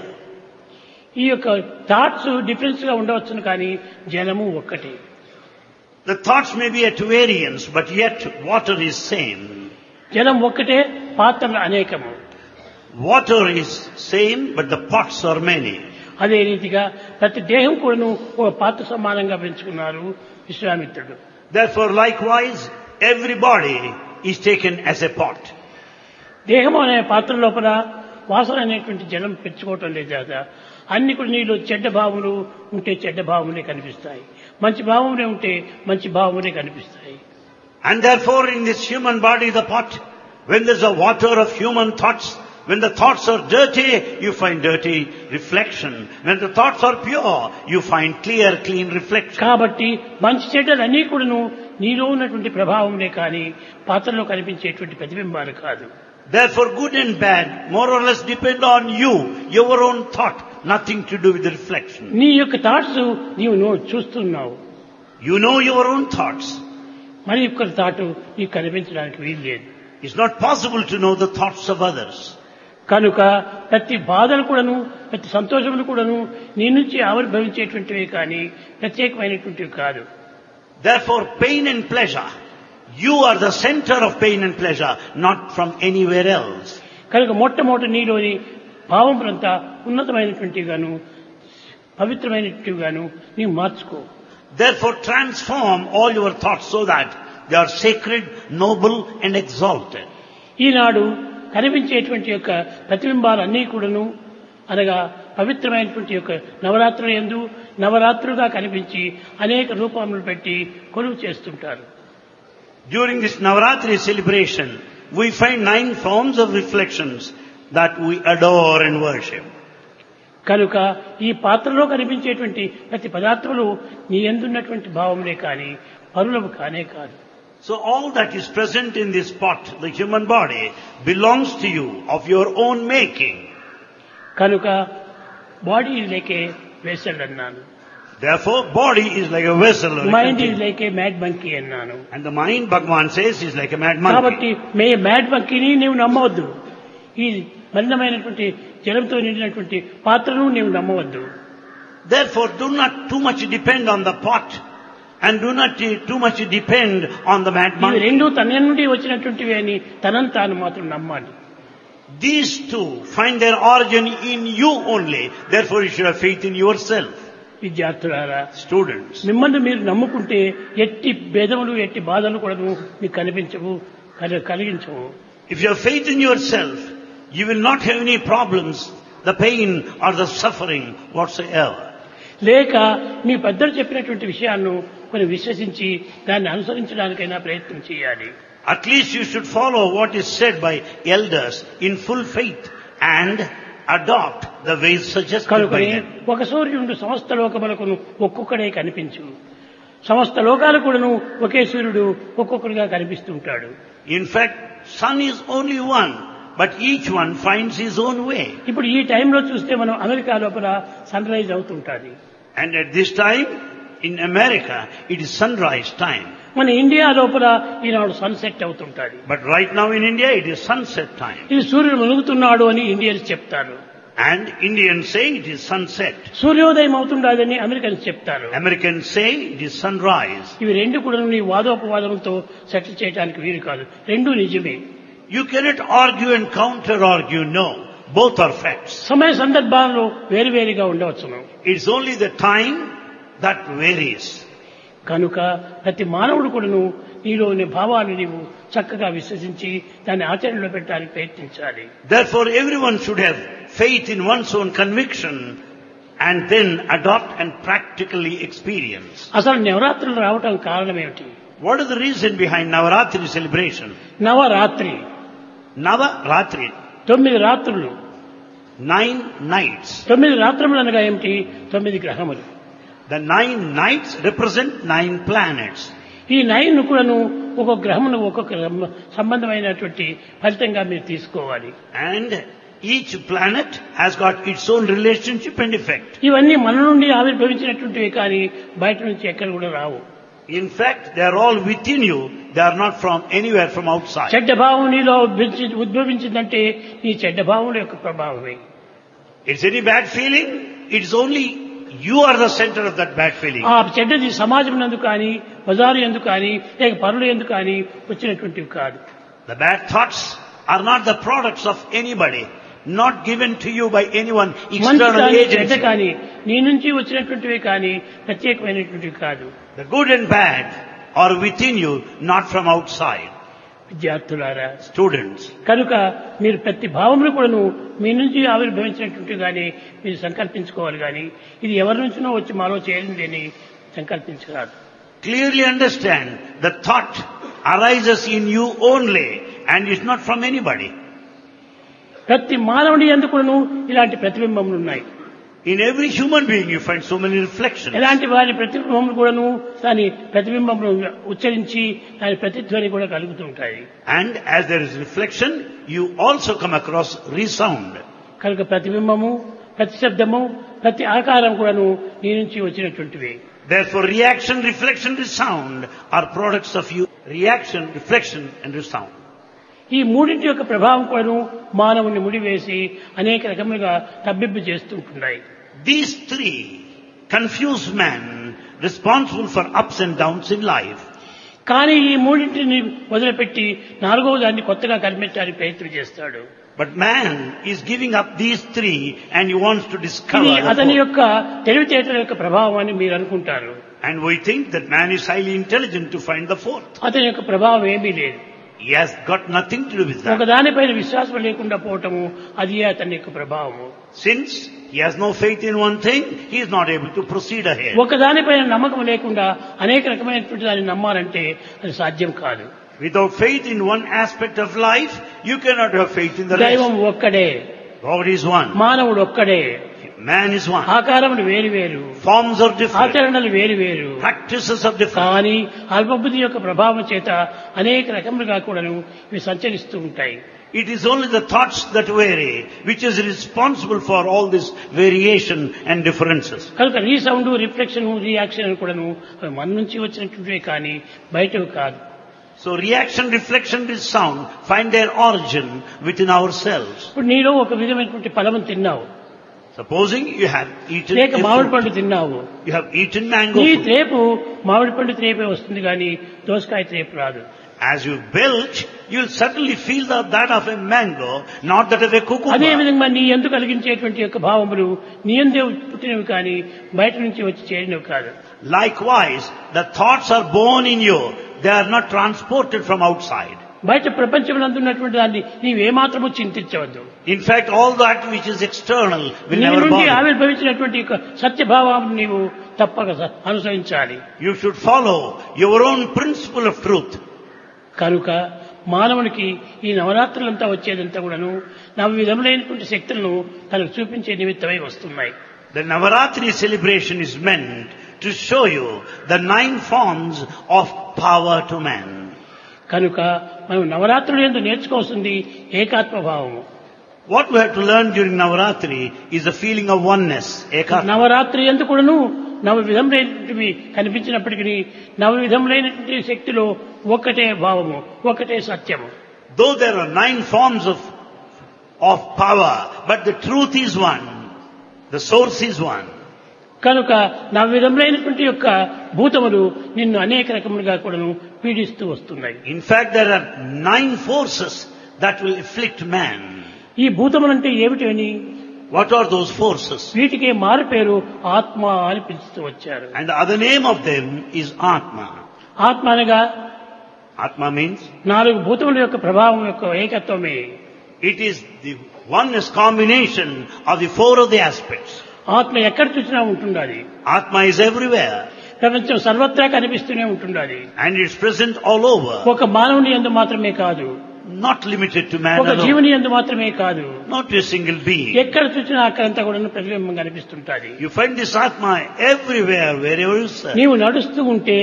ఈ యొక్క థాట్స్ డిఫరెన్స్ గా ఉండవచ్చును కానీ జలము ఒక్కటే The thoughts may be at variance, but yet water is same. జలం ఒక్కటే పాత్రలు అనేకము Water is same, but the pots are many. అదే రీతిగా ప్రతి దేహం కూడాను ఒక పాత్ర సమానంగా పెంచుకున్నారు విశ్వామిత్రుడు Therefore, likewise, every body is taken as a pot. దేహం అనే పాత్ర లోపల వాసన అనేటువంటి జలం పెంచుకోవటం లేదు కదా అన్ని కూడా నీలో చెడ్డ భావములు ఉంటే చెడ్డ భావములే కనిపిస్తాయి మంచి భావములే ఉంటే మంచి భావములే కనిపిస్తాయి And therefore, in this human body, the pot, when there's a water of human thoughts, when the thoughts are dirty, you find dirty reflection. When the thoughts are pure, you find clear, clean reflection. కాబట్టి మంచి చెడ్డలు అన్నీ కూడాను నీలో ఉన్నటువంటి ప్రభావంలే కానీ పాత్రలో కనిపించేటువంటి ప్రతిబింబాలు కాదు Therefore, good and bad more or less depend on you, your own thought, nothing to do with the reflection. నీ యొక్క థాట్స్ నీవు నో- చూస్తున్నావు You know your own thoughts. మరి ఒక్కరి థాట్ నీకు కనిపించడానికి వీలు లేదు It's not possible to know the thoughts of others. కనుక ప్రతి బాధలు కూడాను ప్రతి సంతోషములు కూడాను నీ నుంచి ఆవిర్భవించేటువంటివి కానీ ప్రత్యేకమైనటువంటివి కాదు Therefore, pain and pleasure, you are the center of pain and pleasure, not from anywhere else. కనుక మొట్టమొదటి నీలోని భావములంతా ఉన్నతమైనటువంటివి గాను పవిత్రమైనటువంటివి గాను నీవు మార్చుకో Therefore, transform all your thoughts so that they are sacred, noble and exalted. ఈనాడు కనిపించేటువంటి యొక్క ప్రతిబింబాలన్నీ కూడాను అనగా పవిత్రమైనటువంటి యొక్క నవరాత్రుల ఎందు నవరాత్రులుగా కనిపించి అనేక రూపములు పెట్టి కొలువు చేస్తుంటారు During this Navaratri celebration, we find nine forms of reflections that we adore and worship. కనుక ఈ పాత్రలో కనిపించేటువంటి ప్రతి పదార్థములు నీ ఎందున్నటువంటి భావములే కానీ పరులము కానే కాదు So all that is present in this pot, the human body, belongs to you of your own making. కనుక బాడీ లేకే వెసల్ అన్నాను Therefore, body is like a vessel. or a mind is container. Like a mad monkey అన్నాను And the mind, Bhagavan says, is like a mad monkey. కాబట్టి మే mad మంకీని నీవు నమ్మవద్దు ఈ మలినమైనటువంటి జలంతో నిండినటువంటి పాత్రను నీవు నమ్మవద్దు Therefore, do not too much depend on the pot and do not too much depend on the mad ఇవి monkey. రెండు తన నుండి వచ్చినటువంటివి అని తనను తాను మాత్రం నమ్మాలి These two find their origin in you only. Therefore, you should have faith in yourself. విద్యార్థులారా Students, మిమ్మల్ని మీరు నమ్ముకుంటే ఎట్టి భేదములు ఎట్టి బాధలు కూడా మీకు కనిపించవు కలి- కలిగించవు if you have faith in yourself, you will not have any problems, the pain or the suffering whatsoever. లేక మీ పెద్దలు చెప్పినటువంటి విషయాలను కొన్ని విశ్వసించి దాన్ని అనుసరించడానికైనా ప్రయత్నం చేయాలి At least you should follow what is said by elders in full faith and adopt the ways suggested by కనుకనే them. ఒక సూర్యుడు సమస్త లోకములకును ఒక్కొక్కడే కనిపించు సమస్త లోకాలు కూడాను ఒకే సూర్యుడు ఒక్కొక్కడిగా కనిపిస్తుంటాడు In fact, sun is only one, but each one finds his own way. ఇప్పుడు ఈ టైంలో చూస్తే మనం అమెరికా లోపల సన్ రైజ్ అవుతుంటుంది And at this time, in America, it is sunrise time. మన ఇండియా లోపల ఈనాడు సన్సెట్ అవుతుంటుంది But right now in India, it is sunset time. ఇది సూర్యుడు మునుగుతున్నాడు అని ఇండియన్స్ చెప్తారు And Indians say it is sunset. సూర్యోదయం అవుతుండదని అమెరికన్స్ చెప్తారు Americans say it is sunrise. ఇవి రెండు కూడా నీ వాదోపవాదంతో సెటిల్ చేయడానికి వీలు కాదు రెండు నిజమే You cannot argue and counter argue, no. Both are facts. సమయ సందర్భాల్లో వేరువేరుగా ఉండవచ్చును It's only the time that varies. కనుక ప్రతి మానవుడు కూడాను నీలోని భావాన్ని నీవు చక్కగా విశ్వసించి దాన్ని ఆచరణలో పెట్టడానికి ప్రయత్నించాలి Therefore, everyone should have faith in one's own conviction and then adopt and practically experience. అసలు నవరాత్రులు రావటం కారణం ఏమిటి What is the reason behind Navaratri celebration? Navratri Navaratri, తొమ్మిది రాత్రులు nine nights. తొమ్మిది రాత్రములు అనగా ఏమిటి తొమ్మిది గ్రహములు The nine nights represent nine planets. ఈ నైన్ కూడాను ఒక్కొక్క గ్రహమును ఒక్కొక్క రం- సంబంధమైనటువంటి ఫలితంగా మీరు తీసుకోవాలి And each planet has got its own relationship and effect. ఇవన్నీ మన నుండి ఆవిర్భవించినటువంటివి కానీ బయట నుంచి ఎక్కడ కూడా రావు In fact, they are all within you. They are not from anywhere from outside. చెడ్డ భావం నీలో ఉద్భవించి- ఉద్భవించిందంటే నీ చెడ్డ భావం యొక్క ప్రభావమే It's any bad feeling, it's only you are the center of that bad feeling. ఆ చెడ్డది సమాజం ఎందుకు కానీ బజారు ఎందుకు కానీ లేక పనులు ఎందుకు కానీ వచ్చినటువంటివి కాదు The bad thoughts are not the products of anybody, not given to you by anyone మంచి external కానీ చెడ్డ agency. కానీ నీ నుంచి వచ్చినటువంటివి కానీ ప్రత్యేకమైనటువంటివి కాదు The good and bad are within you, not from outside. విద్యార్థులారా Students, కనుక మీరు ప్రతి భావములు కూడాను మీ నుంచి ఆవిర్భవించినటువంటి కానీ మీరు సంకల్పించుకోవాలి కానీ ఇది ఎవరి నుంచినో వచ్చి మాలో చేరింది అని సంకల్పించరాదు clearly understand the thought arises in you only and is not from anybody. ప్రతి మానవుడి ఎందుకును ఇలాంటి ప్రతిబింబములు ఉన్నాయి In every human being you find so many reflections. ఇలాంటి వారి ప్రతిబింబములు కూడాను దాని ప్రతిబింబములు ఉచ్చరించి దాని ప్రతిధ్వని కూడా కలుగుతుంటాయి And as there is reflection, you also come across resound. కనుక ప్రతిబింబము ప్రతి శబ్దము ప్రతి ఆకారం కూడాను నీ నుంచి వచ్చినటువంటివి Therefore reaction, reflection, resound are products of you. Reaction, reflection and resound. ఈ మూడింటి యొక్క ప్రభావం కూడాను మానవుని ముడివేసి అనేక రకములుగా తబ్బిబ్బు చేస్తుంటున్నాయి These three confuse man responsible for ups and downs in life. కానీ ఈ మూడింటిని వదిలిపెట్టి నాలుగవ దాన్ని కొత్తగా కనిపించడానికి ప్రయత్నం చేస్తాడు But man is giving up these three and he wants to discover ఇది the అతని fourth. యొక్క తెలివితేటల యొక్క ప్రభావం అని మీరు అనుకుంటారు And we think that man is highly intelligent to find the fourth. అతని యొక్క ప్రభావం ఏమీ లేదు He has got nothing to do with that. ఒక దానిపైన విశ్వాసం లేకుండా పోవటము అది అతని యొక్క ప్రభావము Since he has no faith in one thing, he is not able to proceed ahead. ఒక దానిపైన నమ్మకం లేకుండా అనేక రకమైనటువంటి దాన్ని నమ్మాలంటే అది సాధ్యం కాదు Without faith in one aspect of life, you cannot have faith in the దైవం rest. ఒక్కడే God is one. మానవుడు ఒక్కడే Man is one. ఆకారములు వేరు వేరు Forms are different. ఆచరణలు వేరు వేరు Practices are different. కానీ అల్పబుద్ధి యొక్క ప్రభావం చేత అనేక రకములుగా కూడాను ఇవి సంచరిస్తూ ఉంటాయి It is only the thoughts that vary, which is responsible for all this variation and differences. కనుక రీసౌండ్ రిఫ్లెక్షన్ రియాక్షన్ కూడాను అవి మన నుంచి వచ్చినటువంటివే కానీ బయటవి కాదు So reaction, reflection, and sound find their origin within ourselves. ఇప్పుడు నీలో ఒక విధమైనటువంటి ఫలము తిన్నావు Supposing you have eaten లేక a మామిడి fruit. పండు తిన్నావు you have eaten mango నీ fruit. త్రేపు మామిడి పండు త్రేపే వస్తుంది కానీ దోసకాయ త్రేపు రాదు As you belch, you'll certainly feel the, that of a mango, not that of a అదే cucumber. విధంగా నీ ఎందు కలిగించేటువంటి యొక్క భావములు నీ ఎందే పుట్టినవి కానీ బయట నుంచి వచ్చి చేరినవి కాదు Likewise, the thoughts are born in you. They are not transported from outside. బయట ప్రపంచంలో ఉన్నటువంటి దాన్ని నీవేమాత్రము చింతించవద్దు In fact, all that which is external will నీ never నుండి bother. ఆవిర్భవించినటువంటి యొక్క సత్యభావాన్ని నీవు తప్పక స- అనుసరించాలి You should follow your own principle of truth. కనుక మానవునికి ఈ నవరాత్రులంతా వచ్చేదంతా కూడాను నవ విధములైనటువంటి శక్తులను తనకు చూపించే నిమిత్తమై వస్తున్నాయి The Navaratri celebration is meant to show you the nine forms of power to man. కనుక మనం నవరాత్రులు ఎందు నేర్చుకోవాల్సింది ఏకాత్మ భావము What we have to learn during Navaratri is the feeling of oneness, ekatma. Navratri ఎందు కూడాను నవ విధములైనటువంటివి కనిపించినప్పటికీ నవ విధములైనటువంటి శక్తిలో ఒక్కటే భావము ఒక్కటే సత్యము Though there are nine forms of, of power, but the truth is one. The source is one. కనుక నవ విధములైనటువంటి యొక్క భూతములు నిన్ను అనేక రకములుగా కూడాను పీడిస్తూ వస్తున్నాయి In fact, there are nine forces that will afflict man. ఈ భూతములంటే ఏమిటి అని What are those forces? వీటికి మారు పేరు ఆత్మ అని పిలుస్తూ వచ్చారు And the other name of them is Atma. ఆత్మ అనగా Atma means నాలుగు భూతముల యొక్క ప్రభావం యొక్క ఏకత్వమే it is the oneness combination of the four of the aspects. ఆత్మ ఎక్కడ చూసినా ఉంటుండాలి Atma is everywhere ప్రపంచం సర్వత్రా కనిపిస్తూనే ఉంటుండాలి and it's present all over. ఒక మానవుని ఎందు మాత్రమే కాదు Not limited to man ఒక alone. జీవుని ఎందు మాత్రమే కాదు Not to a single being. ఎక్కడ చూసినా అక్కడంతా కూడా ప్రతిబింబం కనిపిస్తుంటాది You find this Atma everywhere, wherever you search. నీవు నడుస్తూ ఉంటే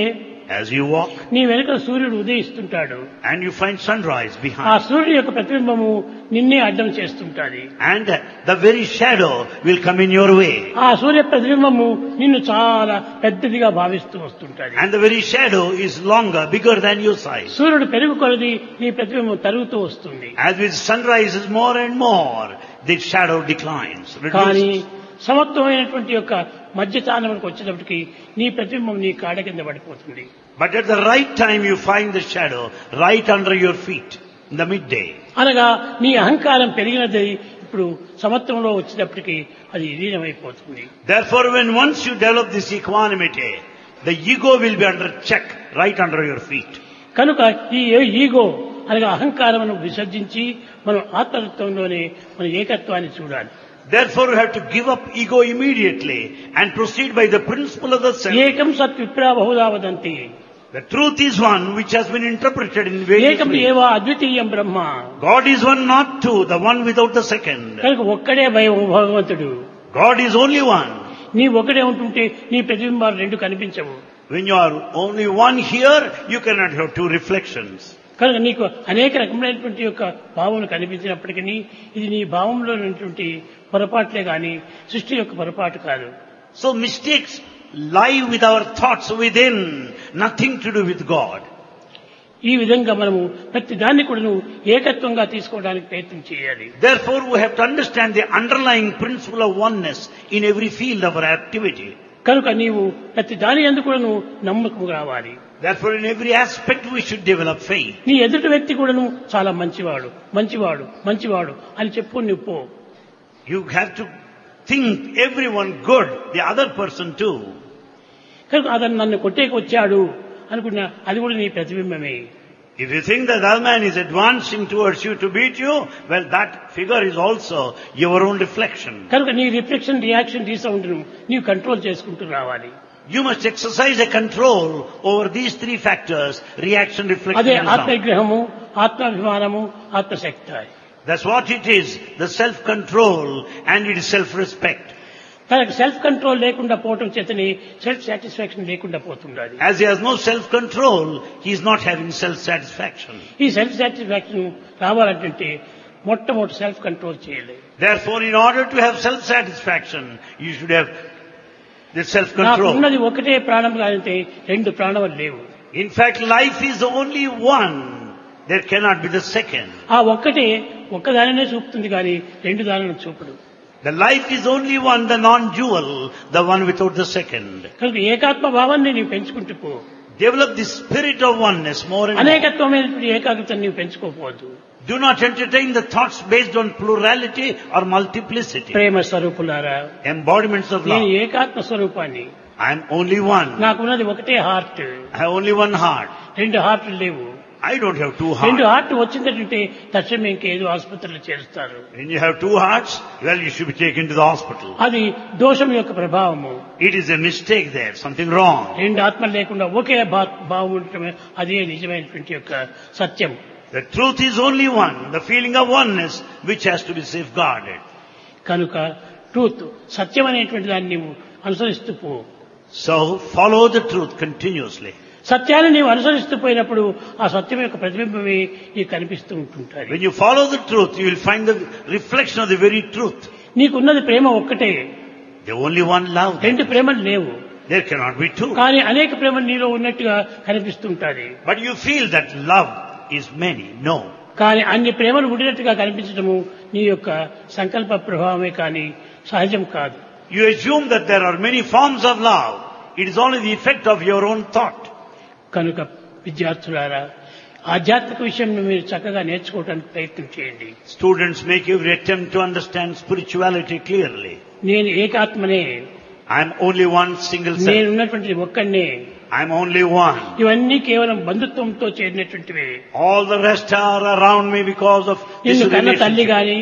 As you walk నీ వెనుక సూర్యుడు ఉదయిస్తుంటాడు and you find sunrise ఆ behind. సూర్యుడి యొక్క ప్రతిబింబము నిన్నే అడ్డం చేస్తుంటాది And the very shadow will come in your way. ఆ సూర్య ప్రతిబింబము నిన్ను చాలా పెద్దదిగా భావిస్తూ వస్తుంటది And the very shadow is longer, bigger than your size. సూర్యుడు పెరుగు కొలది నీ ప్రతిబింబం తరుగుతూ వస్తుంది As with sun rises more and more, the shadow declines. కానీ reduces. సమత్వమైనటువంటి యొక్క మధ్య స్థానంకి వచ్చేటప్పటికి నీ ప్రతిబింబం నీ కాడ కింద పడిపోతుంది But at the right time you find the shadow right under your feet in the midday. అనగా నీ అహంకారం పెరిగినది ఇప్పుడు సమత్వంలో వచ్చేటప్పటికి అది విలీనమైపోతుంది Therefore when once you develop this equanimity, the ego will be under check right under your feet. కనుక ఈ ego అనగా అహంకారమును విసర్జించి మనం ఆత్మతత్వంలోనే మన ఏకత్వాన్ని చూడాలి Therefore you have to give up ego immediately and proceed by the principle of the self. ఏకం సత్ విప్రా Bahuda వదంతి The truth is one which has been interpreted in various ఏకం ways. ఏవా అద్వితీయం బ్రహ్మ God is one, not two, the one without the second. కనుక ఒక్కడే భయం భగవంతుడు God is only one. నీ ఒకడే ఉంటుంటే నీ ప్రతిబింబాలు రెండు కనిపించవు When you are only one here, you cannot have two reflections. కనుక నీకు అనేక రకములైనటువంటి యొక్క భావములు కనిపించినప్పటికీ ఇది నీ భావంలో ఉన్నటువంటి పొరపాట్లే కానీ సృష్టి యొక్క పొరపాటు కాదు So mistakes lie with our thoughts within, nothing to do with God. ఈ విధంగా మనము ప్రతి దాన్ని కూడా ఏకత్వంగా తీసుకోవడానికి ప్రయత్నం చేయాలి Therefore, we have to understand the underlying principle of oneness in every field of our activity. కనుక నీవు ప్రతి దాని ఎందుకు కూడా నువ్వు నమ్మకం రావాలి Therefore, in every aspect, we should develop faith. నీ ఎదుటి వ్యక్తి కూడాను చాలా మంచివాడు మంచివాడు మంచివాడు అని చెప్పు నువ్వు పో You have to think everyone good, the other person too. కనుక అతను నన్ను కొట్టేకి వచ్చాడు అనుకున్నా అది కూడా నీ ప్రతిబింబమే If you think that other man is advancing towards you to beat you, well, that figure is also your own reflection. కనుక నీ రిఫ్లెక్షన్ రియాక్షన్ ను నీవు కంట్రోల్ చేసుకుంటూ రావాలి You must exercise a control over these three factors, reaction, reflection, అదే and sound. ఆత్మవిగ్రహము ఆత్మాభిమానము ఆత్మశక్తి That's what it is, the self-control and it is self-respect. తనకు self control లేకుండా పోవటం చేతని సెల్ఫ్ సాటిస్ఫాక్షన్ లేకుండా పోతుండాలి As he has no self-control, he is not having self-satisfaction. ఈ self satisfaction రావాలంటే మొట్టమొదటి self control చేయలేదు Therefore, in order to have self-satisfaction, you should have the నాకు self-control. ఉన్నది ఒకటే ప్రాణం కాదంటే రెండు ప్రాణములు లేవు In fact, life is only one. There cannot be the second. ఆ ఒక్కటే ఒక్కదానినే చూపుతుంది కానీ రెండు దానిని చూపడు The life is only one, the non-dual, the one without the second. కనుక ఏకాత్మ భావాన్ని నీవు పెంచుకుంటూ పో Develop the spirit of oneness more and more. అనేకత్వమైనటువంటి ఏకాగ్రతను నీవు పెంచుకోకపోవద్దు Do not entertain the thoughts based on plurality or multiplicity. ప్రేమ స్వరూపులారా Embodiments of నేను love. ఏకాత్మ స్వరూపాన్ని I am only one. నాకున్నది ఒకటే heart I have only one heart. రెండు హార్ట్లు లేవు I don't have two రెండు hearts. హార్ట్ వచ్చిందంటే తక్షణం ఇంకేదో ఆసుపత్రిలో చేరుస్తారు When you have two hearts, well, you should be taken to the hospital. అది దోషం యొక్క ప్రభావము It is a mistake there, something wrong. రెండు ఆత్మలు లేకుండా ఒకే భా- భావం ఉండటమే అదే నిజమైనటువంటి యొక్క సత్యం The truth is only one, the feeling of oneness which has to be safeguarded. కనుక ట్రూత్ సత్యం అనేటువంటి దాన్ని నీవు అనుసరిస్తూ పో So follow the truth continuously. సత్యాన్ని నీవు అనుసరిస్తూ పోయినప్పుడు ఆ సత్యం యొక్క ప్రతిబింబమే నీకు కనిపిస్తూ ఉంటుంటుంది When you follow the truth, you will find the reflection of the very truth. నీకున్నది ప్రేమ ఒక్కటే The only one love. రెండు ప్రేమలు లేవు There cannot be two. కానీ అనేక ప్రేమలు నీలో ఉన్నట్టుగా కనిపిస్తుంటాది But you feel that love is many. No. కానీ అన్ని ప్రేమలు ఉండినట్టుగా కనిపించడము నీ యొక్క సంకల్ప ప్రభావమే కానీ సహజం కాదు You assume that there are many forms of love. It is only the effect of your own thought. కనుక విద్యార్థులారా ఆధ్యాత్మిక విషయం మీరు చక్కగా నేర్చుకోవడానికి ప్రయత్నం చేయండి Students make every attempt to understand spirituality clearly. నేను ఏకాత్మనే I am only one single నేను self. ఉన్నటువంటి ఒక్కడినే I am only one. ఇవన్నీ కేవలం బంధుత్వంతో చేరినటువంటివే All the rest are around me because of this నిన్ను కన్న తల్లి relationship. గాని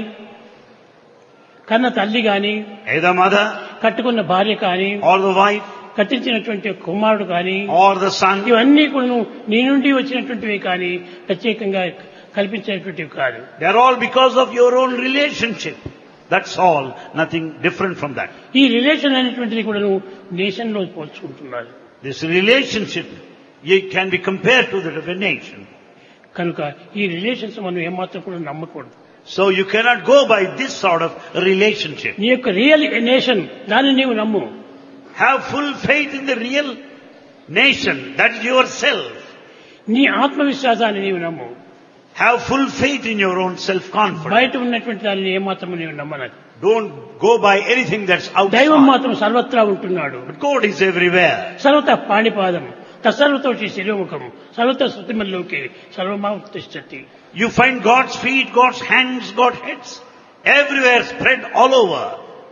కన్న తల్లి గాని Either mother కట్టుకున్న భార్య కాని or the wife కట్టించినటువంటి కుమారుడు కాని or the son. ఇవన్నీ కూడా నీ నుండి వచ్చినటువంటివి కానీ ప్రత్యేకంగా కల్పించినటువంటివి కాదు They are all because of your own relationship. That's all. Nothing different from that. ఈ రిలేషన్ అనేటువంటిది కూడా నేషన్ లో పోల్చుకుంటున్నారు This relationship It can be compared to that of a nation. కనుక ఈ రిలేషన్స్ మనం ఏమాత్రం కూడా నమ్మకూడదు So you cannot go by this sort of relationship. నీ యొక్క రియల్ నేషన్ దాన్ని నీవు నమ్ము Have full faith in the real nation. That is yourself. నీ ఆత్మవిశ్వాసాన్ని నీవు నమ్ము Have full faith in your own self-confidence. బయట ఉన్నటువంటి దానిని ఏమాత్రం నీవు నమ్మనది Don't go by anything that's దైవం outside. మాత్రం సర్వత్రా ఉంటున్నాడు But God is everywhere. సర్వత పాణిపాదం తసర్వతోటి శిరోముఖం సర్వత శృతిమల్లోకి సర్వమా ఉత్తిష్టతి You find God's feet, God's hands, God's heads. Everywhere spread all over.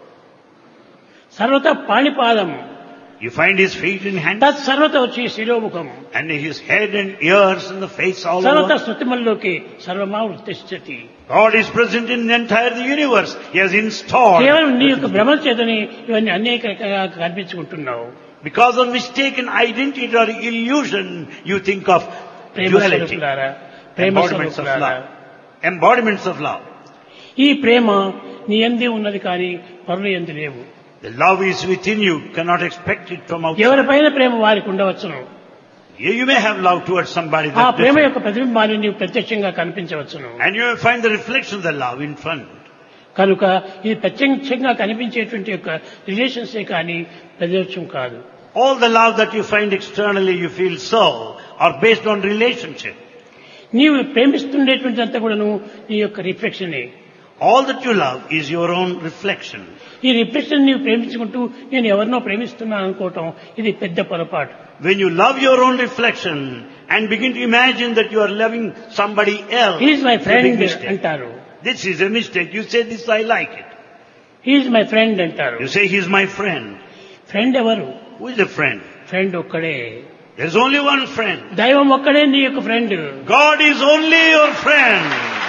సర్వత పాణిపాదం You find His feet and hands తత్ సర్వత వచ్చి శిరోముఖం and His head and ears and the face all సర్వత over. శృతిమల్లోకి సర్వమా ఉత్తిష్టతి God is present in the entire universe. He has installed. కేవలం నీ యొక్క భ్రమల చేతని ఇవన్నీ అనేక రకాలుగా కల్పించుకుంటున్నావు Because of mistaken identity or illusion, you think of Prema duality. స్వరూపులారా ప్రేమ Embodiments of స్వరూపులారా love. Embodiments of love. ఈ ప్రేమ నీ ఎందే ఉన్నది కానీ పరుల ఎందు లేవు The love is within you. Cannot expect it from outside. ఎవరిపైన ప్రేమ వారికి ఉండవచ్చును You you may have love towards somebody ఆ that's ప్రేమ different. యొక్క ప్రతిబింబాన్ని నీవు ప్రత్యక్షంగా కనిపించవచ్చును And you will find the reflection of the love in front. కనుక ఇది ప్రత్యక్షంగా కనిపించేటువంటి యొక్క రిలేషన్సే కానీ ప్రతిపక్షం కాదు All the love that you find externally, you feel so, are based on relationship. నీవు ప్రేమిస్తుండేటువంటి అంతా కూడాను నీ యొక్క రిఫ్లెక్షనే All that you love is your own reflection. ఈ రిఫ్లెక్షన్ నీవు ప్రేమించుకుంటూ నేను ఎవరినో ప్రేమిస్తున్నాను అనుకోవటం ఇది పెద్ద పొరపాటు When you love your own reflection and begin to imagine that you are loving somebody else, is my it's a big friend mistake. అంటారు This is a mistake. You say this, I like it. Is my friend అంటారు You say he's my friend. Friend ఎవరు Who is a friend? Friend ఒక్కడే There's only one friend. దైవం ఒక్కడే నీ యొక్క friend God is only your friend.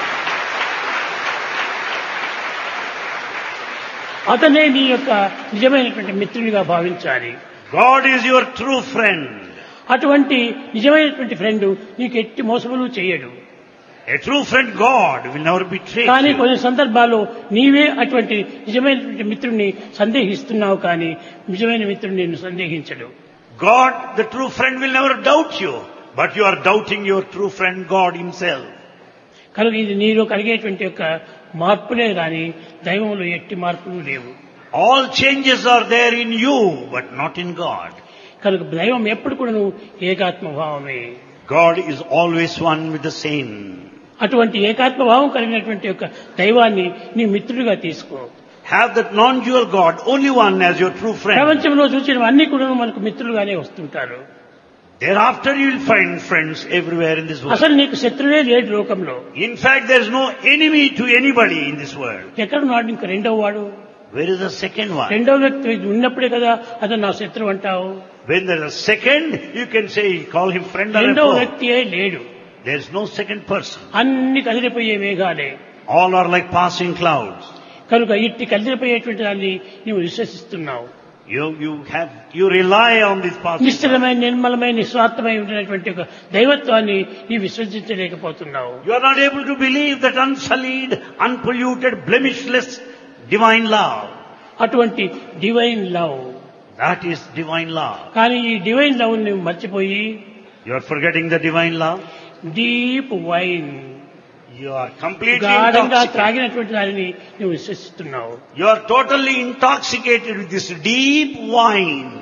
అతనే నీ యొక్క నిజమైనటువంటి మిత్రునిగా భావించాలి God is your true friend. అటువంటి నిజమైనటువంటి ఫ్రెండ్ నీకు ఎట్టి మోసములు చేయడు A true friend, God, will never betray కానీ you. కొన్ని సందర్భాల్లో నీవే అటువంటి నిజమైనటువంటి మిత్రుడిని సందేహిస్తున్నావు కానీ నిజమైన మిత్రుడిని నిన్ను సందేహించడు God, the true friend, will never doubt you. But you are doubting your true friend, God Himself. కనుక ఇది నీలో కలిగేటువంటి యొక్క మార్పులే కానీ దైవంలో ఎట్టి మార్పులు లేవు All changes are there in you, but not in God. కనుక దైవం ఎప్పుడు కూడా నువ్వు ఏకాత్మ భావమే God is always one with the same. అటువంటి ఏకాత్మ భావం కలిగినటువంటి యొక్క దైవాన్ని నీ మిత్రుడిగా తీసుకో Have that non-dual God, only one as your true friend. ప్రపంచంలో చూసినవన్నీ కూడా మనకు మిత్రులుగానే వస్తుంటారు Thereafter you will find friends everywhere in this world. అసలు నీకు శత్రువే లేడు లోకంలో In fact, there is no enemy to anybody in this world. ఎక్కడ నాడు ఇంక రెండవ వాడు Where is the second one? రెండవ వ్యక్తి ఉన్నప్పుడే కదా అతను నా శత్రువు అంటావు When there is a second, you can say, call him friend or a రెండవ foe. వ్యక్తియే లేడు There is no second person. అన్ని కదిలిపోయే మేఘాలే All are like passing clouds. కనుక ఇట్టి కదిలిపోయేటువంటి దాన్ని నీవు విశ్వసిస్తున్నావు You, you have, you rely on this passing clouds. నిశ్చలమైన నిర్మలమైన నిస్వార్థమై ఉండినటువంటి ఒక దైవత్వాన్ని నీవు విశ్వసించలేకపోతున్నావు You are not able to believe that unsullied, unpolluted, blemishless divine love. అటువంటి divine love That is divine love. కానీ ఈ డివైన్ లవ్ నువ్వు మర్చిపోయి You are forgetting the divine love. Divine You are completely గాఢంగా intoxicated. త్రాగినటువంటి దానిని నువ్వు విశ్వసిస్తున్నావు You are totally intoxicated with this deep wine.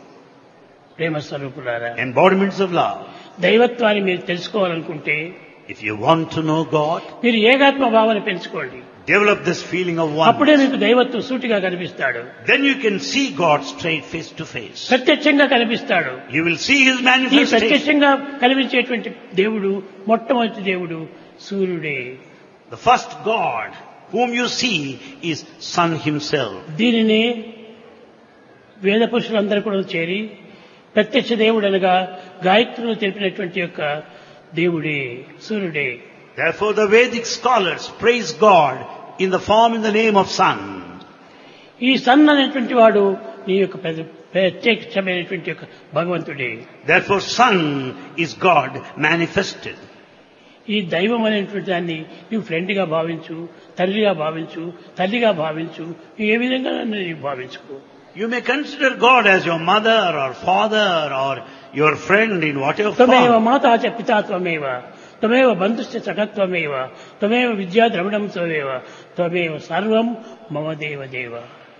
ప్రేమ స్వరూపులారా Embodiments of love. దైవత్వాన్ని మీరు తెలుసుకోవాలనుకుంటే If you want to know God, మీరు ఏకాత్మ భావన పెంచుకోండి develop this feeling of అప్పుడే oneness. మీకు దైవత్వం సూటిగా కనిపిస్తాడు Then you can see God straight face to face. ప్రత్యక్షంగా కనిపిస్తాడు You will see His ఈ manifestation. ప్రత్యక్షంగా కనిపించేటువంటి దేవుడు మొట్టమొదటి దేవుడు సూర్యుడే The first God whom you see is Sun Himself. దీనినే వేద పురుషులందరూ కూడా చేరి ప్రత్యక్ష దేవుడు అనగా గాయత్రులు తెలిపినటువంటి యొక్క దేవుడే సూర్యుడే Therefore the Vedic scholars praise God in the form in the name of Sun. ఈ సన్ అనేటువంటి వాడు నీ యొక్క ప్రతి- ప్రత్యక్షమైనటువంటి యొక్క భగవంతుడే Therefore Sun is God manifested. ఈ దైవం అనేటువంటి దాన్ని నువ్వు ఫ్రెండ్గా భావించు తల్లిగా భావించు తల్లిగా భావించు నువ్వు ఏ విధంగా నన్ను నీవు భావించుకో You may consider God as your mother or father or your friend in whatever త్వమేవ form. మాతా చ పితా త్వమేవ త్వమేవ బంధుశ్చ సఖత్వమేవ త్వమేవ విద్యా ద్రవిడం త్వమేవ త్వమేవ సర్వం మమ దేవ దేవ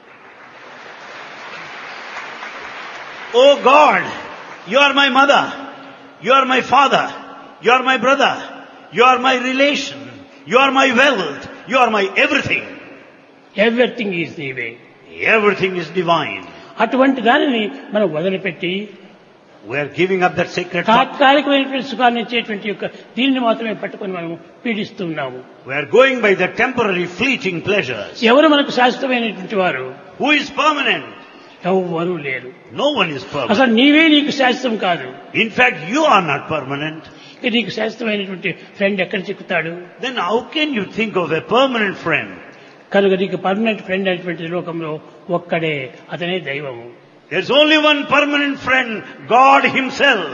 Oh God, you are my mother, you are my father, you are my brother, you are my relation, you are my wealth, you are my everything. Everything is నీవే Everything is divine. అటువంటి దానిని మనం వదిలిపెట్టి We are giving up that sacred thought. తాత్కాలికమైనటువంటి సుఖాన్ని ఇచ్చేటువంటి యొక్క దీనిని మాత్రమే పట్టుకొని మనం పీడిస్తున్నాము We are going by the temporary fleeting pleasures. ఎవరు మనకు శాశ్వతమైనటువంటి వారు Who is permanent? ఎవరు లేరు No one is permanent. అసలు నీవే నీకు శాశ్వతం కాదు In fact, you are not permanent. ఇక నీకు శాశ్వతమైనటువంటి ఫ్రెండ్ ఎక్కడ చిక్కుతాడు Then how can you think of a permanent friend? కనుక నీకు పర్మనెంట్ ఫ్రెండ్ అనేటువంటి లోకంలో ఒక్కడే అతనే దైవము There's only one permanent friend, God Himself.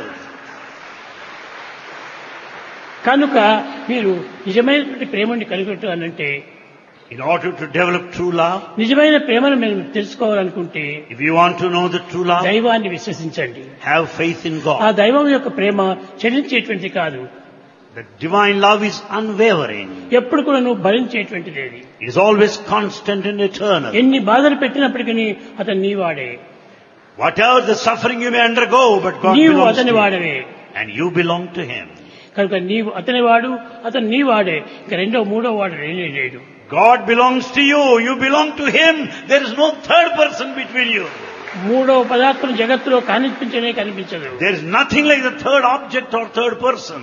కనుక మీరు నిజమైనటువంటి ప్రేమని కలిగొట్టు అనంటే In order to develop true love, నిజమైన ప్రేమను మీరు తెలుసుకోవాలనుకుంటే if you want to know the true love, దైవాన్ని విశ్వసించండి have faith in ఆ God. దైవం యొక్క ప్రేమ చెల్లించేటువంటిది కాదు The divine love is unwavering. ఎప్పుడు కూడా నువ్వు భరించేటువంటిది అది It is always constant and eternal. ఎన్ని బాధలు పెట్టినప్పటికీ అతను నీవాడే Whatever the suffering you may undergo, but God నీవు belongs అతని to you. వాడవే And you belong to Him. కనుక నీవు అతని వాడు అతను నీ వాడే ఇక రెండో మూడో వాడు లేనే లేడు God belongs to you. You belong to Him. There is no third person between you. మూడో పదార్థం జగత్తులో కనిపించనే కనిపించదు There is nothing like the third object or third person.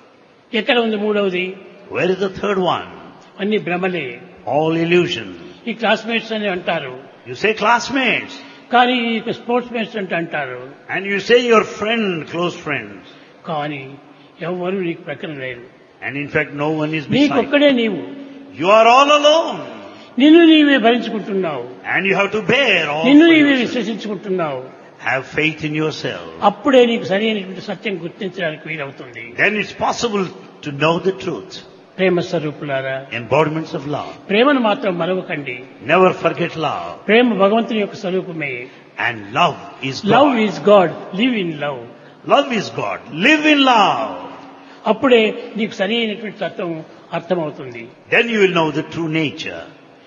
ఎక్కడ ఉంది మూడవది Where is the third one? అన్ని భ్రమలే All illusion. ఈ క్లాస్మేట్స్ అని అంటారు You say classmates. కానీ ఈ స్పోర్ట్స్ మేట్స్ అంటే అంటారు And you say your friend, close friends. కానీ ఎవరు నీకు ప్రక్కన లేరు And in fact, no one is beside. నీకొక్కడే నీవు You are all alone. నిన్ను నీవే భరించుకుంటున్నావు And you have to bear all. నిన్ను for నీవే yourself. విశ్వసించుకుంటున్నావు Have faith in yourself. అప్పుడే నీకు సరైనటువంటి సత్యం గుర్తించడానికి వీలవుతుంది Then it's possible to know the truth. ప్రేమ స్వరూపులారా Embodiments of love. ప్రేమను మాత్రం మరవకండి Never forget love. ప్రేమ భగవంతుని యొక్క స్వరూపమే And love is love God. Is God live in love Love is God. Live in love. అప్పుడే నీకు సరైనటువంటి తత్వం అర్థమవుతుంది Then you will know the true nature.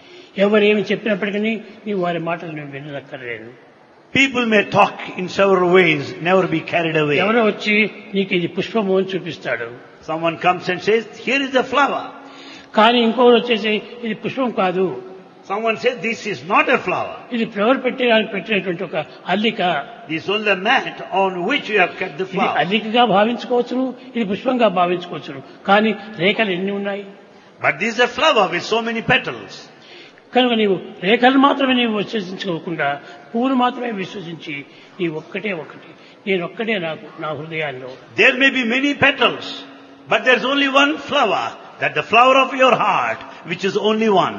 ఎవరేమి చెప్పినప్పటికీ నీవు వారి మాటలు నువ్వు వినక్కర్లేదు People may talk in several ways, never be carried away. ఎవరో వచ్చి నీకు ఇది పుష్పము అని చూపిస్తాడు Someone comes and says, here is the flower. కానీ ఇంకొకరు వచ్చేసి ఇది పుష్పం కాదు Someone says, this is not a flower. ఇది ఫ్లవర్ పెట్టడానికి పెట్టినటువంటి ఒక అల్లిక This is only a mat on which you have kept the ఇది flower. అల్లికగా భావించుకోవచ్చును ఇది పుష్పంగా భావించుకోవచ్చును కానీ రేఖలు ఎన్ని ఉన్నాయి But this is a flower with so many petals. కనుక నీవు రేఖలు మాత్రమే నీవు విశ్వసించుకోకుండా పువ్వును మాత్రమే విశ్వసించి నీ ఒక్కటే ఒకటి నేను ఒక్కటే నాకు నా హృదయాల్లో There may be many petals, but there's only one flower, that the flower of your heart, which is only one.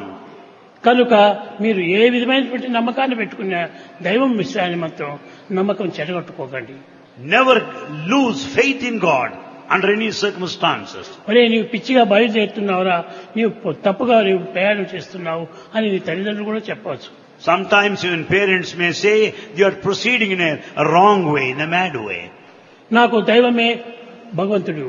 కనుక మీరు ఏ విధమైనటువంటి నమ్మకాన్ని పెట్టుకున్నా దైవం విషయాన్ని మాత్రం నమ్మకం చెడగొట్టుకోకండి Never lose faith in God under any circumstances. ఒరే నీవు పిచ్చిగా బయలుదేరుతున్నావురా నీవు పొ- తప్పుగా నీవు ప్రయాణం చేస్తున్నావు అని నీ తల్లిదండ్రులు కూడా చెప్పవచ్చు Sometimes even parents may say you are proceeding in a, a wrong way, in a mad way. నాకు దైవమే భగవంతుడు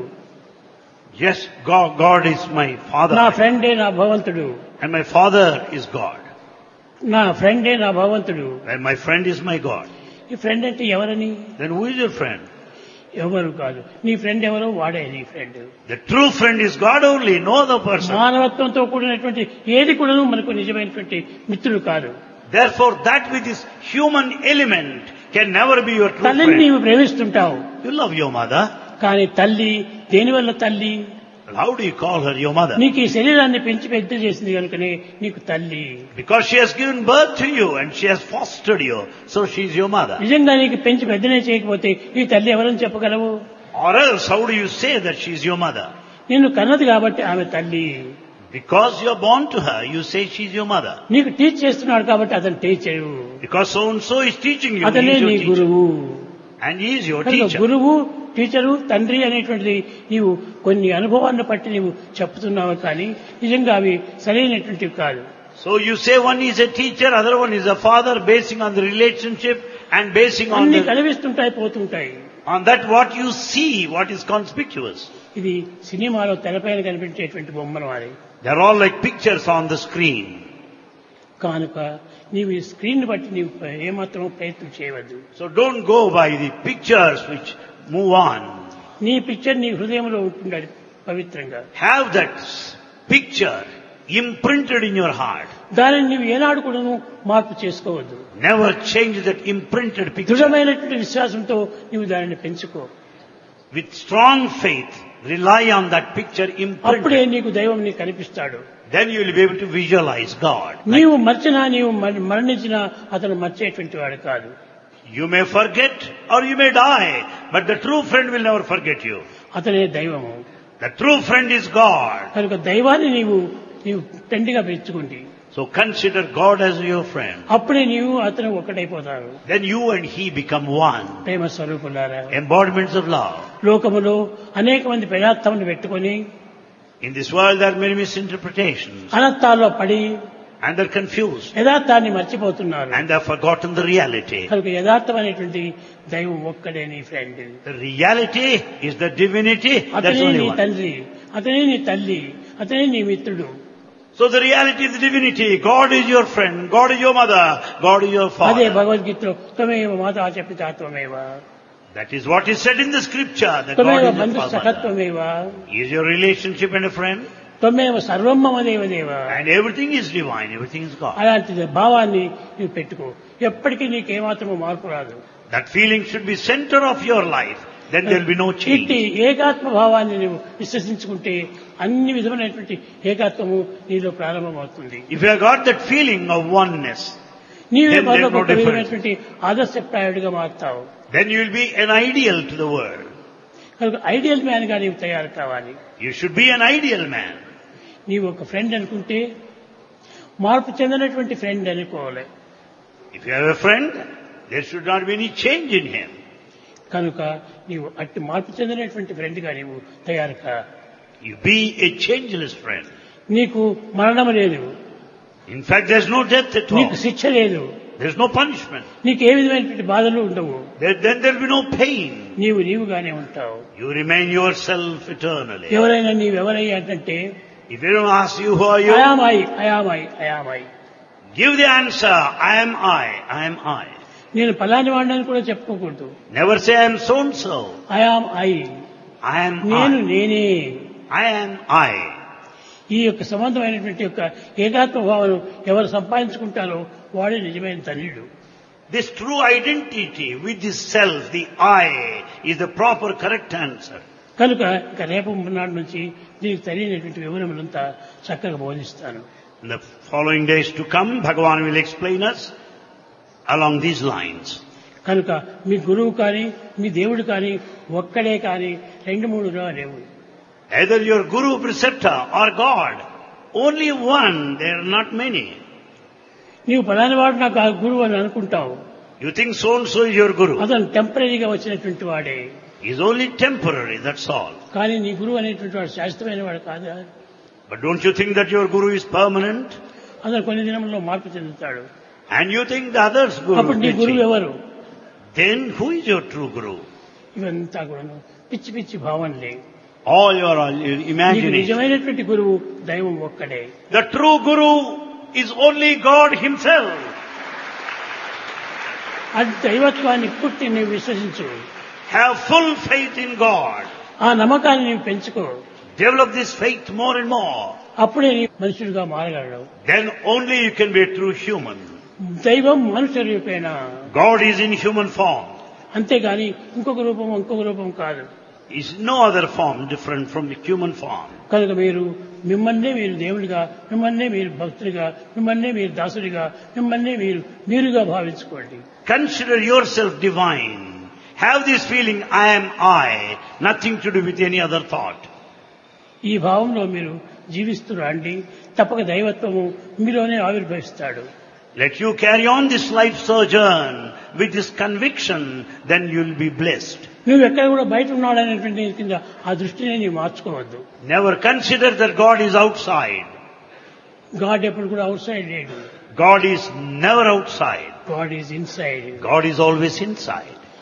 Yes, God, God is my నా father, ఫ్రెండే నా భగవంతుడు and my father is God, నా ఫ్రెండే నా భగవంతుడు and my friend is my God. ఈ ఫ్రెండ్ అంటే ఎవరని Then who is your friend? ఎవరు కాదు నీ ఫ్రెండ్ ఎవరో వాడే నీ friend The true friend is God only, no other person. మానవత్వంతో కూడినటువంటి ఏది కూడాను మనకు నిజమైనటువంటి మిత్రుడు కాదు Therefore, that with this human element can never be your true తల్లిని friend. నీవు ప్రేమిస్తుంటావు You love your mother. కానీ తల్లి దేనివల్ల తల్లి Well, how do you call her your mother? నీకు ఈ శరీరాన్ని పెంచి పెద్ద చేసింది కనుకనే నీకు తల్లి Because she has given birth to you and she has fostered you. So she is your mother. నిజంగా నీకు పెంచి పెద్దనే చేయకపోతే ఈ తల్లి ఎవరని చెప్పగలవు Or else, how do you say that she is your mother? నిన్ను కన్నది కాబట్టి ఆమె తల్లి Because you are born to her, you say she is your mother. నీకు టీచ్ చేస్తున్నాడు కాబట్టి అతను teacher Because so and so is teaching you. అతనే He is నీ your teacher. గురువు And he is your కనుక teacher. గురువు టీచరు తండ్రి అనేటువంటిది నీవు కొన్ని అనుభవాన్ని బట్టి నీవు చెప్తున్నావు కానీ నిజంగా అవి సరైనటువంటివి కాదు So you say one is a teacher, other one is a father, basing on the relationship and basing on అన్ని the... కనిపిస్తుంటాయి పోతుంటాయి On that what you see, what is conspicuous. ఇది సినిమాలో తెరపైన కనిపించేటువంటి బొమ్మలు వారి They're all like pictures on the screen. కానుక నీవు ఈ స్క్రీన్ బట్టి నీవు ఏమాత్రం ప్రయత్నం చేయవద్దు So don't go by the pictures which move on. నీ పిక్చర్ నీ హృదయంలో ఉంటుండాలి పవిత్రంగా Have that s- picture imprinted in your heart. దానిని నీవు ఏనాడు కూడాను మార్పు చేసుకోవద్దు Never change that imprinted picture. దృఢమైనటువంటి విశ్వాసంతో నీవు దానిని పెంచుకో With strong faith, rely on that picture అప్పుడే imprinted. నీకు దైవం నీకు కనిపిస్తాడు Then you will be able to visualize God. నీవు మర్చినా నీవు మర- మరణించినా అతను మర్చేటువంటి వాడు కాదు You may forget or you may die, but the true friend will never forget you. అతనే దైవము The true friend is God. కనుక దైవాన్ని నీవు నీవు తండ్రిగా పెంచుకుంది So consider God as your friend. అప్పుడే నీవు అతను ఒకటైపోతారు Then you and he become one. ప్రేమ స్వరూపులారా Embodiments of love. లోకములో అనేక మంది పదార్థములు పెట్టుకొని In this world there are many misinterpretations అనర్థాల్లో పడి and they're confused యథార్థాన్ని మర్చిపోతున్నారు and they've forgotten the reality. కనుక యథార్థమైనటువంటి దైవం ఒక్కడే నీ friend The reality is the divinity. That's అతనే only నీ one. తండ్రి అతనే నీ తల్లి అతనే నీ మిత్రుడు So the reality is the divinity. God is your friend. God is your mother. God is your అదే father. భగవద్గీతలో త్వమేవ మాతా చెప్పిత త్వమేవ That is what is said in the scripture. That త్వమేవ God is Bandhu your father. సఖత్వమేవ Is your relationship and a friend? త్వమేవ సర్వం మమ దేవదేవ And everything is divine. Everything is God. అలాంటి భావాన్ని నువ్వు పెట్టుకో ఎప్పటికీ నీకేమాత్రము మార్పు రాదు That feeling should be center of your life. Then there will be no ఇట్టి change. ఏకాత్మ భావాన్ని నువ్వు విశ్వసించుకుంటే అన్ని విధమైనటువంటి ఏకాత్మము నీలో ప్రారంభమవుతుంది If you have got that feeling of oneness, నీవే Then there's మరొక no difference. విధమైనటువంటి ఆదర్శప్రాయుడిగా మారుతావు then you will be an ideal to the world. కనుక ఐడియల్ మ్యాన్ గా నీవు తయారు కావాలి You should be an ideal man. నీవు ఒక ఫ్రెండ్ అనుకుంటే మార్పు చెందినటువంటి ఫ్రెండ్ అనుకోవాలి If you have a friend, there should not be any change in him. కనుక నీవు అట్టి మార్పు చెందినటువంటి ఫ్రెండ్ గా నీవు తయారు కా You be a changeless friend. నీకు మరణం లేదు In fact, there's no death at నీకు all. శిక్ష లేదు There's no punishment. నీకు ఏ విధమైనటువంటి బాధలు ఉండవు There, then there'll be no pain. నీవు నీవుగానే ఉంటావు You remain yourself eternally. ఎవరైనా నీవెవరయ్యా అంటే If you don't ask you who are you, అయామాయి అయామాయి అయామాయి give the answer, I am I, I am I. నేను పలాని వాడిని కూడా చెప్పుకోకూడదు Never say I am so and so. I am I I am నేను I. నేనే I am I. ఈ యొక్క సంబంధమైనటువంటి యొక్క ఏకాత్మ భావన ఎవరు సంపాదించుకుంటారో వాడే నిజమైన ధన్యుడు This true identity with the self, the I, is the proper correct answer. కనుక ఇక రేపు నాటి నుంచి దీనికి తెలియనటువంటి వివరములంతా చక్కగా బోధిస్తాను In the following days to come, Bhagavan will explain us along these lines. కనుక మీ గురువు కానీ మీ దేవుడు కానీ ఒక్కడే కానీ రెండు మూడుగా లేవు Either your guru, preceptor or God, only one, there are not many. నీవు పలాని వాడు నాకు ఆ గురువు అని అనుకుంటావు You think so and so is your guru. అతను టెంపరీగా వచ్చినటువంటి వాడే He's only temporary, that's all. కానీ నీ గురువు అనేటువంటి వాడు శాశ్వతమైన వాడు కాదా But don't you think that your guru is permanent? అతను కొన్ని దినంలో మార్పు చెందుతాడు And you think the other's guru అప్పుడు నీ will గురువు change. ఎవరు Then who is your true guru? ఇవంతా కూడాను పిచ్చి పిచ్చి భావనలే All your all your నీకు imagination. నిజమైనటువంటి గురువు దైవం ఒక్కడే The true guru is only God himself. అది దైవత్వాన్ని పుట్టి నీవు విశ్వసించు Have full faith in God. ఆ నమ్మకాన్ని నీవు పెంచుకో Develop this faith more and more. అప్పుడే నీ మనుషుడిగా మారగలడు Then only you can be a true human. దైవం మనుషుల రూపేణ God is in human form. అంతేగాని ఇంకొక రూపం ఇంకొక రూపం కాదు Is no other form different from the human form. కనుక మీరు మిమ్మల్నే మీరు దేవుడిగా మిమ్మల్నే మీరు భక్తుడిగా మిమ్మల్నే మీరు దాసుడిగా మిమ్మల్నే మీరు మీరుగా భావించుకోండి Consider yourself divine. Have this feeling, I am I, nothing to do with any other thought. ఈ భావంలో మీరు జీవిస్తూ రండి తప్పక దైవత్వము మీలోనే ఆవిర్భవిస్తాడు Let you carry on this life sojourn with this conviction, then you'll be blessed. నువ్వు ఎక్కడ కూడా బయట ఉన్నాడనేటువంటి కింద ఆ దృష్టిని నీవు మార్చుకోవద్దు Never consider that God is outside. God ఎప్పుడు కూడా అవుట్ సైడ్ లేడు God is never outside. God is inside God is always inside.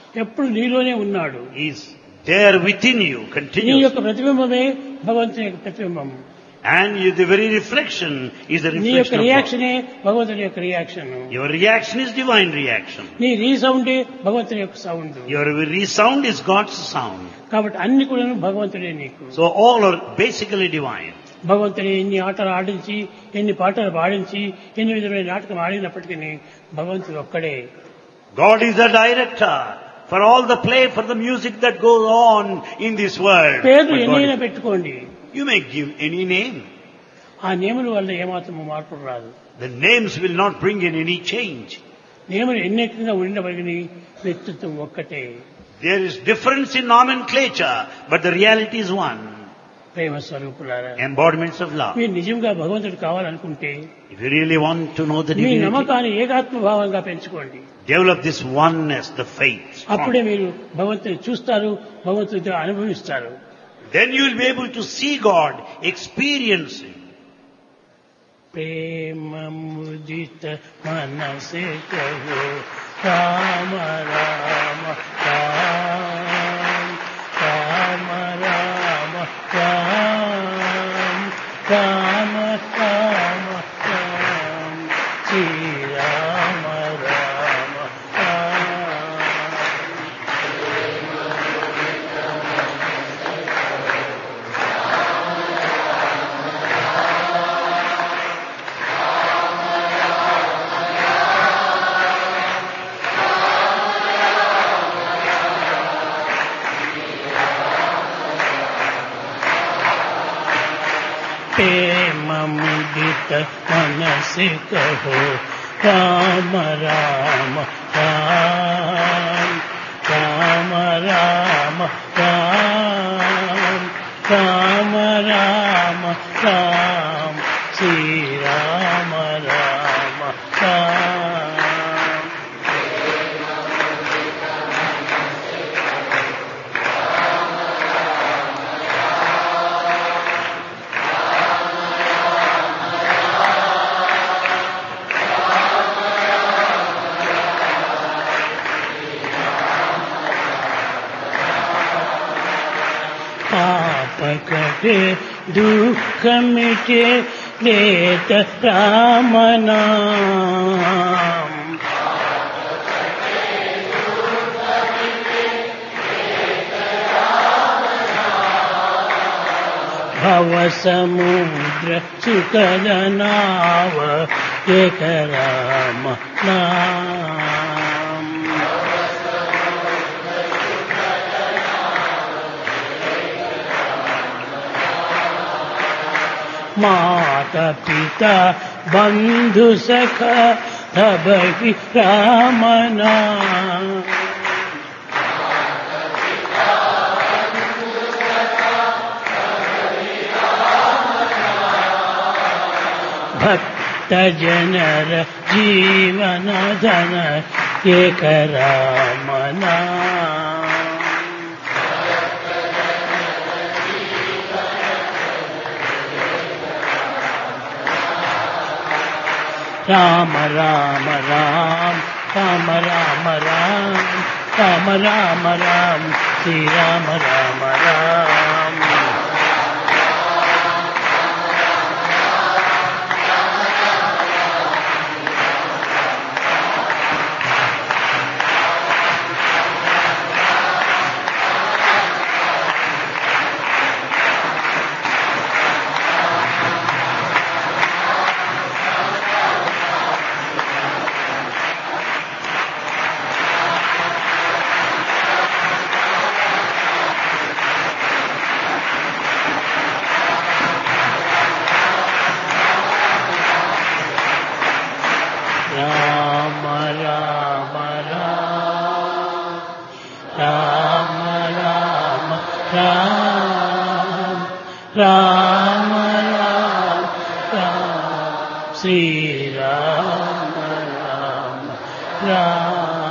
ఎప్పుడు నీలోనే ఉన్నాడు He's there within you, నీ continuous. యొక్క ప్రతిబింబమే భగవంతుని యొక్క ప్రతిబింబం And you, the very reflection is the నీ యొక్క reflection of God. రియాక్షనే భగవంతుని యొక్క reaction Your reaction is divine reaction. నీ రీసౌండే భగవంతుని యొక్క sound Your resound is God's sound. కాబట్టి అన్ని కూడా భగవంతుడే నీకు So all are basically divine. భగవంతుని ఎన్ని ఆటలు ఆడించి ఎన్ని పాటలు పాడించి ఎన్ని విధమైన నాటకం ఆడినప్పటికీ భగవంతుడు ఒక్కడే God is the director for all the play, for the music that goes on in this world. పేర్లు But God ఎన్నైనా is- పెట్టుకోండి you may give any name. ఆ నియముల వల్ల ఏమాత్రం మార్పు రాదు The names will not bring in any change. నియములు ఎన్నిటిగా ఉండినప్పటికీ వ్యక్తిత్వం ఒక్కటే There is difference in nomenclature, but the reality is one. ప్రేమ స్వరూపులారా Embodiments of love. మీరు నిజంగా భగవంతుడు కావాలనుకుంటే If you really want to know the me divinity, నమ్మకాన్ని ఏకాత్మ భావంగా పెంచుకోండి develop this oneness, the faith. అప్పుడే మీరు భగవంతుని చూస్తారు భగవంతుడితో అనుభవిస్తారు Then you will be able to see God, experience Him. ప్రేమ ముదిత మనసే కహో రామ రామ రామ రామ రామ రామ రామ రామ రామ శ్రీ రామ రామ రామ प्रेम मुदित मन से कहो राम राम राम राम राम राम राम राम राम श्री राम राम राम पाप कटे दुख मिटे लेत राम नाम भव समुद्र सुखद नाव एक राम नाम माता पिता बंधु सखा तब ही राम नाम ಭಕ್ತ ಜನರ ಜೀವನ ಧನ ಏಕ ರಾಮನ ರಾಮ ರಾಮ ರಾಮ ರಾಮ ರಾಮ ರಾಮ ರಾಮ ರಾಮ ರಾಮ ಶ್ರೀರಾಮ ರಾಮ ರಾಮ రామ రామ రామ రామ రామ రామ రామ రామ రామ శ్రీరామ రామ రామ